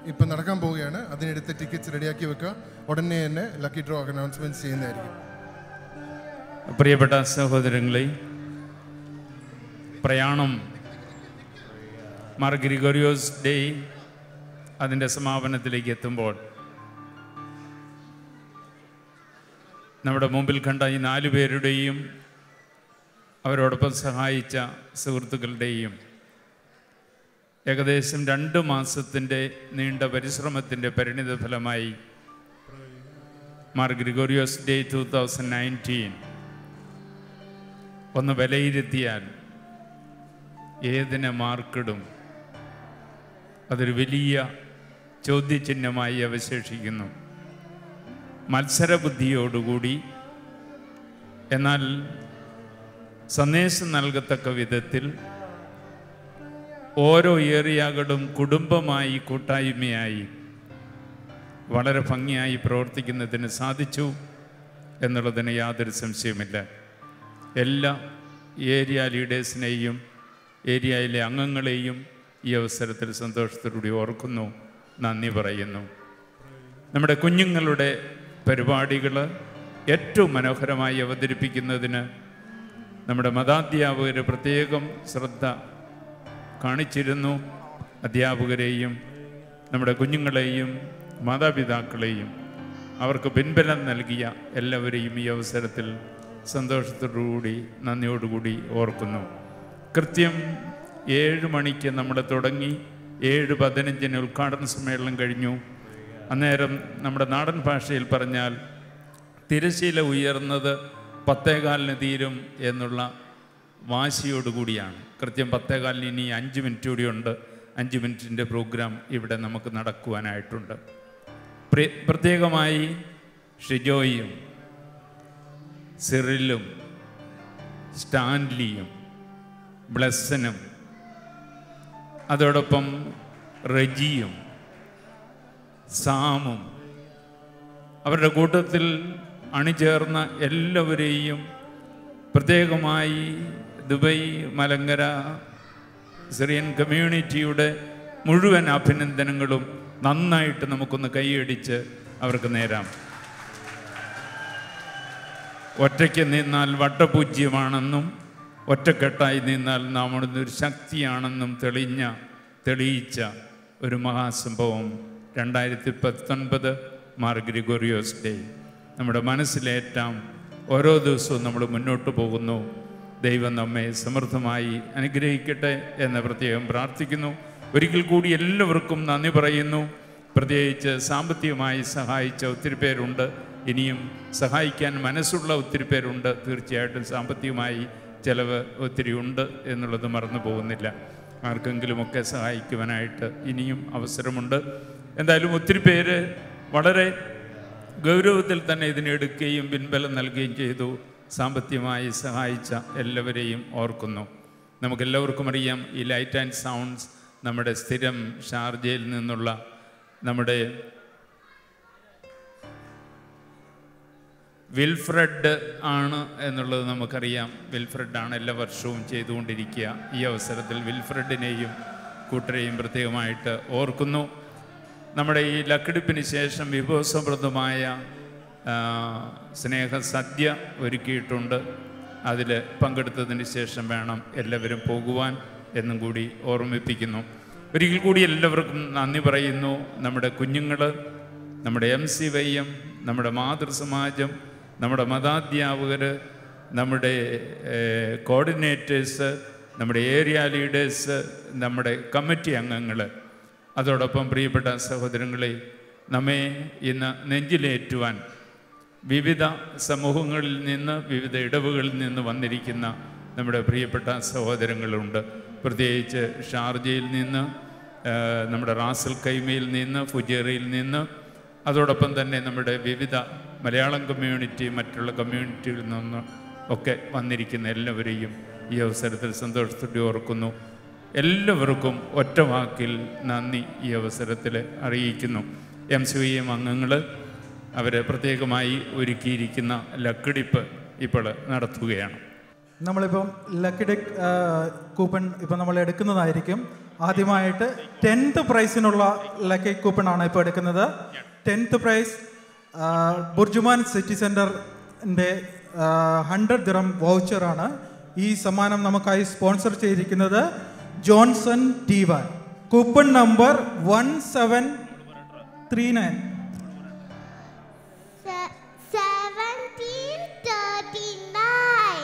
ഇപ്പം നടക്കാൻ പോവുകയാണ് അതിനെടുത്ത് ടിക്കറ്റ്സ് റെഡിയാക്കി വെക്കുക ഉടനെ തന്നെ ലക്കി ഡ്രോ അനൗൺസ്മെൻറ്റ് ചെയ്യുന്നതായിരിക്കും പ്രിയപ്പെട്ട സഹോദരങ്ങളെ പ്രയാണം മാർ ഗ്രിഗോറിയോസ് ഡേ അതിൻ്റെ സമാപനത്തിലേക്ക് എത്തുമ്പോൾ നമ്മുടെ മുമ്പിൽ കണ്ട ഈ നാലു പേരുടെയും അവരോടൊപ്പം സഹായിച്ച സുഹൃത്തുക്കളുടെയും ഏകദേശം രണ്ട് മാസത്തിൻ്റെ നീണ്ട പരിശ്രമത്തിൻ്റെ പരിണിത ഫലമായി Mar Gregorios day two thousand nineteen ഒന്ന് വിലയിരുത്തിയാൽ ഏതിനെ മാർക്കിടും അതൊരു വലിയ ചോദ്യചിഹ്നമായി അവശേഷിക്കുന്നു മത്സരബുദ്ധിയോടുകൂടി എന്നാൽ സന്ദേശം നൽകത്തക്ക വിധത്തിൽ ഓരോ ഏറിയകളും കുടുംബമായി കൂട്ടായ്മയായി വളരെ ഭംഗിയായി പ്രവർത്തിക്കുന്നതിന് സാധിച്ചു എന്നുള്ളതിന് യാതൊരു സംശയമില്ല എല്ലാ ഏരിയ ലീഡേഴ്സിനെയും ഏരിയയിലെ അംഗങ്ങളെയും ഈ അവസരത്തിൽ സന്തോഷത്തോടുകൂടി ഓർക്കുന്നു നന്ദി പറയുന്നു നമ്മുടെ കുഞ്ഞുങ്ങളുടെ പരിപാടികൾ ഏറ്റവും മനോഹരമായി അവതരിപ്പിക്കുന്നതിന് നമ്മുടെ മതാധ്യാപകർ പ്രത്യേകം ശ്രദ്ധ കാണിച്ചിരുന്നു അധ്യാപകരെയും നമ്മുടെ കുഞ്ഞുങ്ങളെയും മാതാപിതാക്കളെയും അവർക്ക് പിൻബലം നൽകിയ എല്ലാവരെയും ഈ അവസരത്തിൽ സന്തോഷത്തോടുകൂടി നന്ദിയോടുകൂടി ഓർക്കുന്നു കൃത്യം ഏഴ് മണിക്ക് നമ്മൾ തുടങ്ങി ഏഴ് പതിനഞ്ചിന് ഉദ്ഘാടന സമ്മേളനം കഴിഞ്ഞു അന്നേരം നമ്മുടെ നാടൻ ഭാഷയിൽ പറഞ്ഞാൽ തിരശീല ഉയർന്നത് പത്തേകാലിന് തീരും എന്നുള്ള വാശിയോടുകൂടിയാണ് കൃത്യം പത്തേകാലിന് ഇനി അഞ്ച് മിനിറ്റ് കൂടിയുണ്ട് അഞ്ച് മിനിറ്റിൻ്റെ പ്രോഗ്രാം ഇവിടെ നമുക്ക് നടക്കുവാനായിട്ടുണ്ട് പ്രി- പ്രത്യേകമായി ഷിജോയും സിറിലും സ്റ്റാൻലിയും ബ്ലസ്സനും അതോടൊപ്പം റജിയും സാമും അവരുടെ കൂട്ടത്തിൽ അണിചേർന്ന എല്ലാവരെയും പ്രത്യേകമായി ദുബൈ മലങ്കര സിറിയൻ കമ്മ്യൂണിറ്റിയുടെ മുഴുവൻ അഭിനന്ദനങ്ങളും നന്നായിട്ട് നമുക്കൊന്ന് കൈയടിച്ച് അവർക്ക് നേരാം ഒറ്റയ്ക്ക് നിന്നാൽ വട്ടപൂജ്യമാണെന്നും ഒറ്റക്കെട്ടായി നിന്നാൽ നാം ഒരു ശക്തിയാണെന്നും തെളിഞ്ഞ തെളിയിച്ച ഒരു മഹാസംഭവം രണ്ടായിരത്തി പത്തൊൻപത് മാർ ഗ്രിഗോറിയോസ് ഡേ നമ്മുടെ മനസ്സിലേറ്റാം ഓരോ ദിവസവും നമ്മൾ മുന്നോട്ട് പോകുന്നു ദൈവം നമ്മെ സമൃദ്ധമായി അനുഗ്രഹിക്കട്ടെ എന്ന് പ്രത്യേകം പ്രാർത്ഥിക്കുന്നു ഒരിക്കൽ കൂടി എല്ലാവർക്കും നന്ദി പറയുന്നു പ്രത്യേകിച്ച് സാമ്പത്തികമായി സഹായിച്ച ഒത്തിരി പേരുണ്ട് ഇനിയും സഹായിക്കാൻ മനസ്സുള്ള ഒത്തിരി പേരുണ്ട് തീർച്ചയായിട്ടും സാമ്പത്തികമായി ചിലവ് ഒത്തിരി ഉണ്ട് എന്നുള്ളത് മറന്നു പോകുന്നില്ല ആർക്കെങ്കിലുമൊക്കെ സഹായിക്കുവാനായിട്ട് ഇനിയും അവസരമുണ്ട് എന്തായാലും ഒത്തിരി പേര് വളരെ ഗൗരവത്തിൽ തന്നെ ഇതിനെടുക്കുകയും പിൻബലം നൽകുകയും ചെയ്തു സാമ്പത്തികമായി സഹായിച്ച എല്ലാവരെയും ഓർക്കുന്നു നമുക്കെല്ലാവർക്കും അറിയാം ഈ ലൈറ്റ് ആൻഡ് സൗണ്ട്സ് നമ്മുടെ സ്ഥിരം ഷാർജയിൽ നിന്നുള്ള നമ്മുടെ വിൽഫ്രഡ് ആണ് എന്നുള്ളത് നമുക്കറിയാം വിൽഫ്രഡ് ആണ് എല്ലാ വർഷവും ചെയ്തുകൊണ്ടിരിക്കുക ഈ അവസരത്തിൽ വിൽഫ്രഡിനെയും കൂട്ടരെയും പ്രത്യേകമായിട്ട് ഓർക്കുന്നു നമ്മുടെ ഈ ലക്കെടുപ്പിന് ശേഷം വിഭവസമൃദ്ധമായ ആ, സ്നേഹ സദ്യ ഒരുക്കിയിട്ടുണ്ട് അതിൽ പങ്കെടുത്തതിന് ശേഷം വേണം എല്ലാവരും പോകുവാൻ എന്നും കൂടി ഓർമ്മിപ്പിക്കുന്നു ഒരിക്കൽ കൂടി എല്ലാവർക്കും നന്ദി പറയുന്നു നമ്മുടെ കുഞ്ഞുങ്ങൾ നമ്മുടെ എം സി വൈ എം നമ്മുടെ മാതൃസമാജം നമ്മുടെ മതാധ്യാപകർ നമ്മുടെ കോർഡിനേറ്റേഴ്സ് നമ്മുടെ ഏരിയ ലീഡേഴ്സ് നമ്മുടെ കമ്മിറ്റി അംഗങ്ങൾ അതോടൊപ്പം പ്രിയപ്പെട്ട സഹോദരങ്ങളെ നമ്മെ ഇന്ന് നെഞ്ചിലേറ്റുവാൻ വിവിധ സമൂഹങ്ങളിൽ നിന്ന് വിവിധ ഇടവുകളിൽ നിന്ന് വന്നിരിക്കുന്ന നമ്മുടെ പ്രിയപ്പെട്ട സഹോദരങ്ങളുണ്ട് പ്രത്യേകിച്ച് ഷാർജയിൽ നിന്ന് ആ, നമ്മുടെ റാസൽ കൈമയിൽ നിന്ന് ഫുജേറിയിൽ നിന്ന് അതോടൊപ്പം തന്നെ നമ്മുടെ വിവിധ മലയാളം കമ്മ്യൂണിറ്റി മറ്റുള്ള കമ്മ്യൂണിറ്റികളിൽ നിന്ന് ഒക്കെ വന്നിരിക്കുന്ന എല്ലാവരെയും ഈ അവസരത്തിൽ സന്തോഷത്തോടെ ഓർക്കുന്നു എല്ലാവർക്കും ഒറ്റ വാക്കിൽ നന്ദി ഈ അവസരത്തിൽ അറിയിക്കുന്നു എം സി വി എം അംഗങ്ങൾ അവർ പ്രത്യേകമായി ഒരുക്കിയിരിക്കുന്ന ലക്കിടിപ്പ് ഇപ്പോൾ നടത്തുകയാണ് നമ്മളിപ്പം ലക്കി ഡെക്ക് കൂപ്പൺ ഇപ്പം നമ്മൾ എടുക്കുന്നതായിരിക്കും ആദ്യമായിട്ട് ടെൻത്ത് പ്രൈസിനുള്ള ലക്കി കൂപ്പണാണ് ഇപ്പോൾ എടുക്കുന്നത് ടെൻത്ത് പ്രൈസ് ബുർജുമാൻ സിറ്റി സെൻറ്ററിൻ്റെ ഹൺഡ്രഡ് ദിറം വൗച്ചറാണ് ഈ സമ്മാനം നമുക്കായി സ്പോൺസർ ചെയ്തിരിക്കുന്നത് Johnson T one coupon number one seven three nine Seventeen thirty-nine.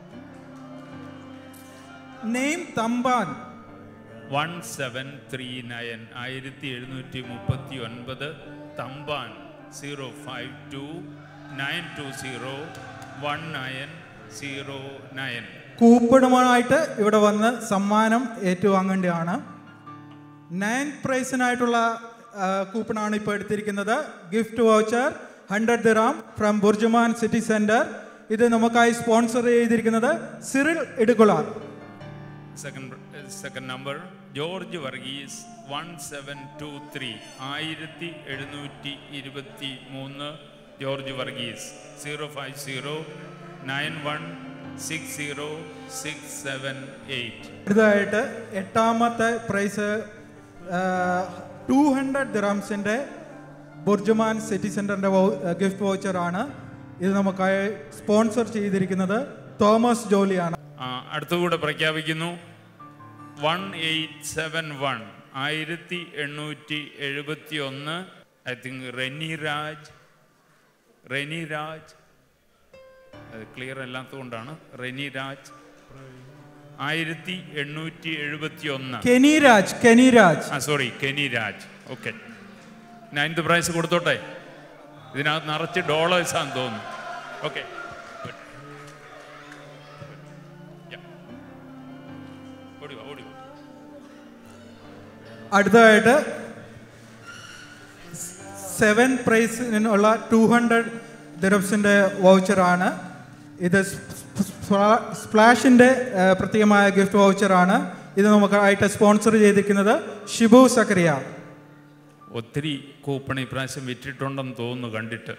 Name Thampan one seven three nine ആയിരത്തി എഴുന്നൂറ്റി മുപ്പത്തി ഒൻപത് Thampan zero five two nine two zero one nine zero nine കൂപ്പണുമായിട്ട് ഇവിടെ വന്ന് സമ്മാനം ഏറ്റുവാങ്ങേണ്ടതാണ് നയൻ പ്രൈസിനായിട്ടുള്ള ആ, കൂപ്പണാണ് ഇപ്പോൾ എടുത്തിരിക്കുന്നത് gift voucher hundred dirham from Burjuman city centre ഇത് നമുക്കായി സ്പോൺസർ ചെയ്തിരിക്കുന്നത് Cyril Idukular second second number George Varghese one seven two three ആയിരത്തി എഴുന്നൂറ്റി ഇരുപത്തി മൂന്ന് George Varghese zero five zero nine one six zero six seven eight അടുത്തതായിട്ട് എട്ടാമത്തെ പ്രൈസ് ടു ഹൺഡ്രഡ് ദിറാംസിൻ്റെ ബുർജുമാൻ സിറ്റി സെൻറ്ററിൻ്റെ ഗിഫ്റ്റ് വൗച്ചറാണ് ഇത് നമുക്കായി സ്പോൺസർ ചെയ്തിരിക്കുന്നത് തോമസ് ജോലിയാണ് ആ, അടുത്തുകൂടെ പ്രഖ്യാപിക്കുന്നു വൺ എയ്റ്റ് സെവൻ വൺ ആയിരത്തി എണ്ണൂറ്റി എഴുപത്തി ഒന്ന് ഐ തിങ്ക് റെനി രാജ് റെനി രാജ് അത് ക്ലിയർ അല്ലാത്തതുകൊണ്ടാണ് റെനി രാജ് ആയിരത്തി എണ്ണൂറ്റി എഴുപത്തി ഒന്ന് കെനി രാജ് കെനി രാജ് ആ sorry Kenny Raj okay ninth prize കൊടുത്തോട്ടെ ഇതിനകത്ത് നിറച്ച് ഡോളേഴ്സാന്ന് തോന്നുന്നു ഓക്കെ ഓടി വാ ഓടി വാ അടുത്തതായിട്ട് സെവൻ പ്രൈസിനുള്ള ടു ഹൺഡ്രഡ് ദിറംസിൻ്റെ വൗച്ചറാണ് ഇത് സ്പ്ലാഷിൻ്റെ പ്രത്യേകമായ ഗിഫ്റ്റ് വൗച്ചറാണ് ഇത് നമുക്കായിട്ട് സ്പോൺസർ ചെയ്തിരിക്കുന്നത് ഷിബു സക്രിയ ഒത്തിരി കൂപ്പൺ ഇപ്രാവശ്യം വിറ്റിട്ടുണ്ടെന്ന് തോന്നുന്നു കണ്ടിട്ട്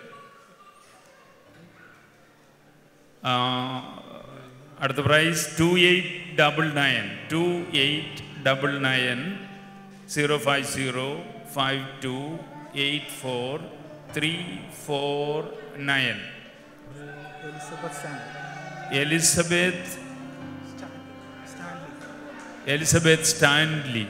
ആ, അടുത്ത prize two eight double nine two eight double nine zero five zero five two eight four three four nine Elizabeth Elizabeth Stanley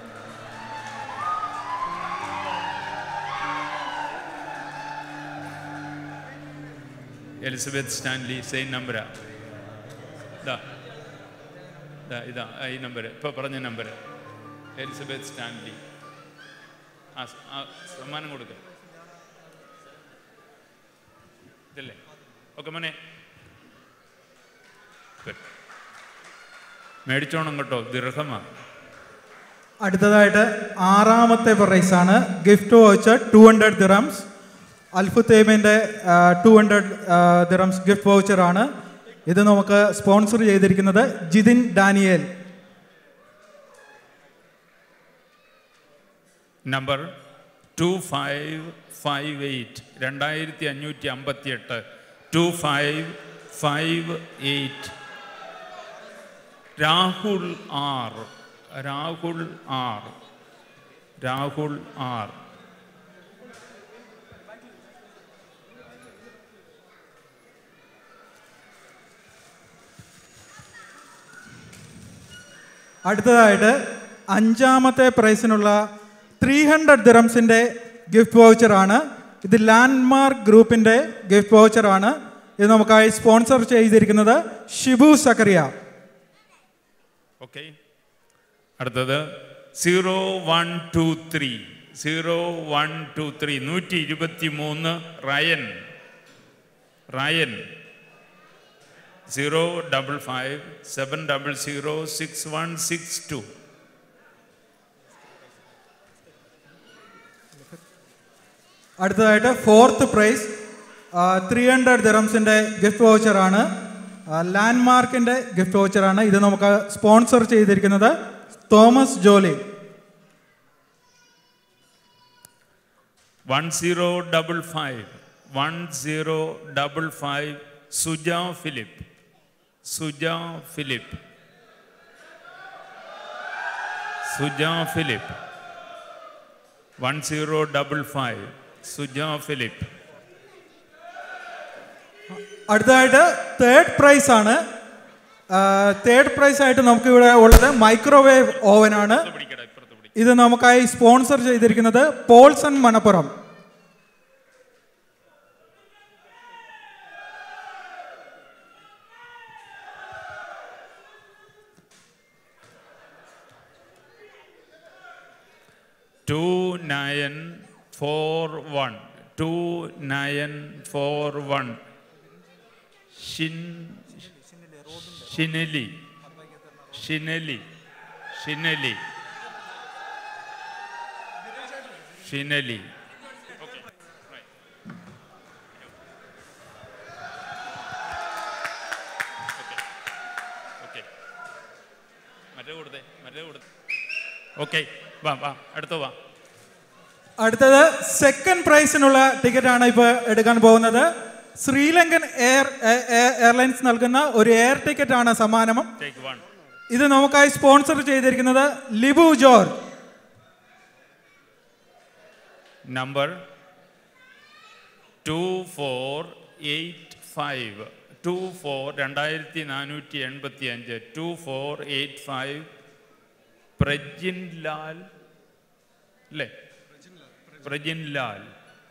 Elizabeth Stanley same നമ്പരാ ഇതാ ഇതാ ഇതാ ആ, ഈ നമ്പർ ഇപ്പോൾ പറഞ്ഞ നമ്പർ എലിസബത്ത് സ്റ്റാൻലി ആ സ- ആ സമ്മാനം കൊടുക്ക ഇതല്ലേ ഓക്കെ മോനെ Good. മേടിച്ചോണം കേട്ടോ ദീർഘമാണ് അടുത്തതായിട്ട് ആറാമത്തെ പ്രൈസാണ് gift voucher two hundred dirhams അൽഫുത്തേമിൻ്റെ ടു ഹൺഡ്രഡ് ദിറംസ് ഗിഫ്റ്റ് വൗച്ചറാണ് ഇത് നമുക്ക് സ്പോൺസർ ചെയ്തിരിക്കുന്നത് Jithin Daniel number two five five eight രണ്ടായിരത്തി അഞ്ഞൂറ്റി അമ്പത്തി എട്ട് two five five eight Rahul R Rahul R Rahul R അടുത്തതായിട്ട് അഞ്ചാമത്തെ പ്രൈസിനുള്ള ത്രീ ഹൺഡ്രഡ് ദിറംസിൻ്റെ ഗിഫ്റ്റ് വൗച്ചറാണ് ഇത് ലാൻഡ്മാർക്ക് ഗ്രൂപ്പിൻ്റെ ഗിഫ്റ്റ് വൗച്ചറാണ് ഇത് നമുക്കായി സ്പോൺസർ ചെയ്തിരിക്കുന്നത് ഷിബു സക്കറിയ ഓക്കെ അടുത്തത് zero one two three zero one two three നൂറ്റി ഇരുപത്തി മൂന്ന് Ryan Ryan zero double five seven double zero six one six two അടുത്തതായിട്ട് ഫോർത്ത് പ്രൈസ് ത്രീ ഹൺഡ്രഡ് ദിറംസിൻ്റെ ഗിഫ്റ്റ് വൗച്ചറാണ് ലാൻഡ്മാർക്കിൻ്റെ ഗിഫ്റ്റ് വൗച്ചറാണ് ഇത് നമുക്ക് സ്പോൺസർ ചെയ്തിരിക്കുന്നത് Thomas Joly one zero double five one zero double five Suja Philip Suja Philip Suja Philip one zero double five Suja Philip അടുത്തതായിട്ട് third prize ആണ് തേർഡ് പ്രൈസ് ആയിട്ട് നമുക്ക് ഇവിടെ ഉള്ളത് മൈക്രോവേവ് ഓവൻ ആണ് ഇത് നമുക്കായി സ്പോൺസർ ചെയ്തിരിക്കുന്നത് Paulson Manappuram two nine four one two nine four one ഷിൻ ഷിനലി ഷിനലി ഷിനലി ഷിനലി മറ്റേ കൊടുത്തേ മറ്റേ കൊടുത്തേ ഓക്കെ വാ വാ അടുത്ത വാ അടുത്തത് സെക്കൻഡ് പ്രൈസിനുള്ള ടിക്കറ്റ് ആണ് ഇപ്പോൾ എടുക്കാൻ പോകുന്നത് ശ്രീലങ്കൻ എയർ എ- എ- എയർലൈൻസ് നൽകുന്ന ഒരു എയർ ടിക്കറ്റ് ആണ് സമ്മാനം ടേക്ക് വൺ ഇത് നമുക്കായി സ്പോൺസർ ചെയ്തിരിക്കുന്നത് Libu George number two four eight five two four രണ്ടായിരത്തി നാനൂറ്റി എൺപത്തി അഞ്ച് two four eight five Prajin Lal അല്ലേ പ്രജിൻ ലാൽ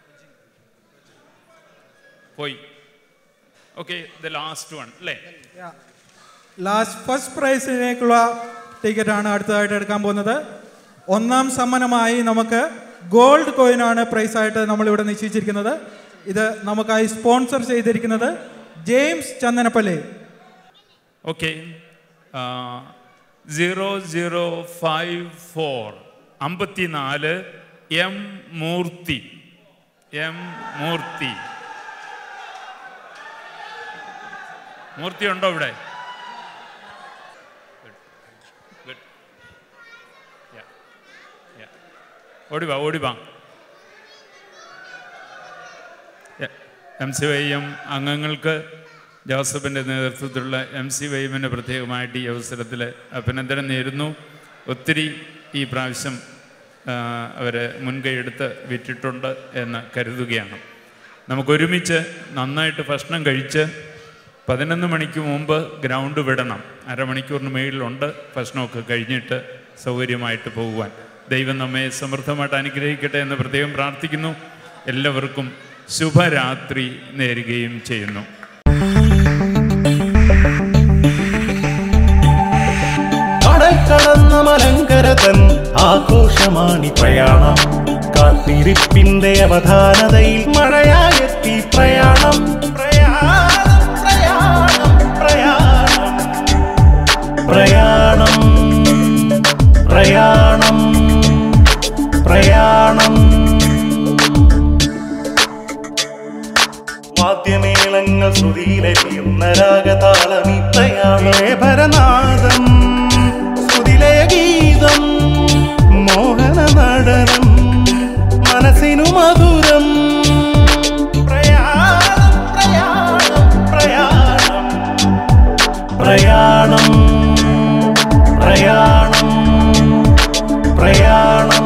പോയി ഓക്കെ ദ ലാസ്റ്റ് വൺ അല്ലേ ലാസ്റ്റ് ഫസ്റ്റ് പ്രൈസിലേക്കുള്ള ടിക്കറ്റ് ആണ് അടുത്തതായിട്ട് എടുക്കാൻ പോകുന്നത് ഒന്നാം സമ്മാനമായി നമുക്ക് ഗോൾഡ് കോയിൻ ആണ് പ്രൈസ് ആയിട്ട് നമ്മളിവിടെ നിശ്ചയിച്ചിരിക്കുന്നത് ഇത് നമുക്കായി സ്പോൺസർ ചെയ്തിരിക്കുന്നത് James Chandanappally okay zero zero five four അമ്പത്തിനാല് എം മൂർത്തി എം മൂർത്തി മൂർത്തി ഉണ്ടോ ഇവിടെ Good. Yeah. Yeah. ഓടി വാ ഓടി വാ എം സി വൈ എം അംഗങ്ങൾക്ക് ജോസഫിൻ്റെ നേതൃത്വത്തിലുള്ള എം സി വൈ എമ്മിന് പ്രത്യേകമായിട്ട് ഈ അവസരത്തിൽ അഭിനന്ദനം നേരുന്നു ഒത്തിരി ഈ പ്രാവശ്യം അവർ മുൻകൈയെടുത്ത് വിറ്റിട്ടുണ്ട് എന്ന് കരുതുകയാണ് നമുക്കൊരുമിച്ച് നന്നായിട്ട് ഭക്ഷണം കഴിച്ച് പതിനൊന്ന് മണിക്ക് മുമ്പ് ഗ്രൗണ്ട് വിടണം അരമണിക്കൂറിന് മേളിലുണ്ട് ഭക്ഷണമൊക്കെ കഴിഞ്ഞിട്ട് സൗകര്യമായിട്ട് പോകുവാൻ ദൈവം നമ്മെ സമൃദ്ധമായിട്ട് അനുഗ്രഹിക്കട്ടെ എന്ന് പ്രത്യേകം പ്രാർത്ഥിക്കുന്നു എല്ലാവർക്കും ശുഭരാത്രി നേരുകയും ചെയ്യുന്നു കടൽ കടന്ന മലങ്കര തൻ ആഘോഷമാണി പ്രയാണം കാത്തിരിപ്പിന്റെ അവധാനതയിൽ മഴയായെത്തി പ്രയാണം പ്രയാണം പ്രയാണം പ്രയാണം പ്രയാണം പ്രയാണം വാദ്യമേളങ്ങൾ ശ്രുതിയിലെത്തിയുന്ന രാഗതാളമീ പ്രയാണേഭരനാദം ശ്രുതിലയ ഗീതം മോഹന നടനം മനസ്സിനു മധുരം പ്രയാണം പ്രയാണം പ്രയാണം പ്രയാണം പ്രയാണം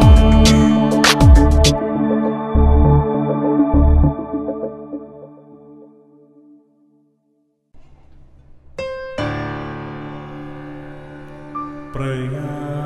പ്രയാണം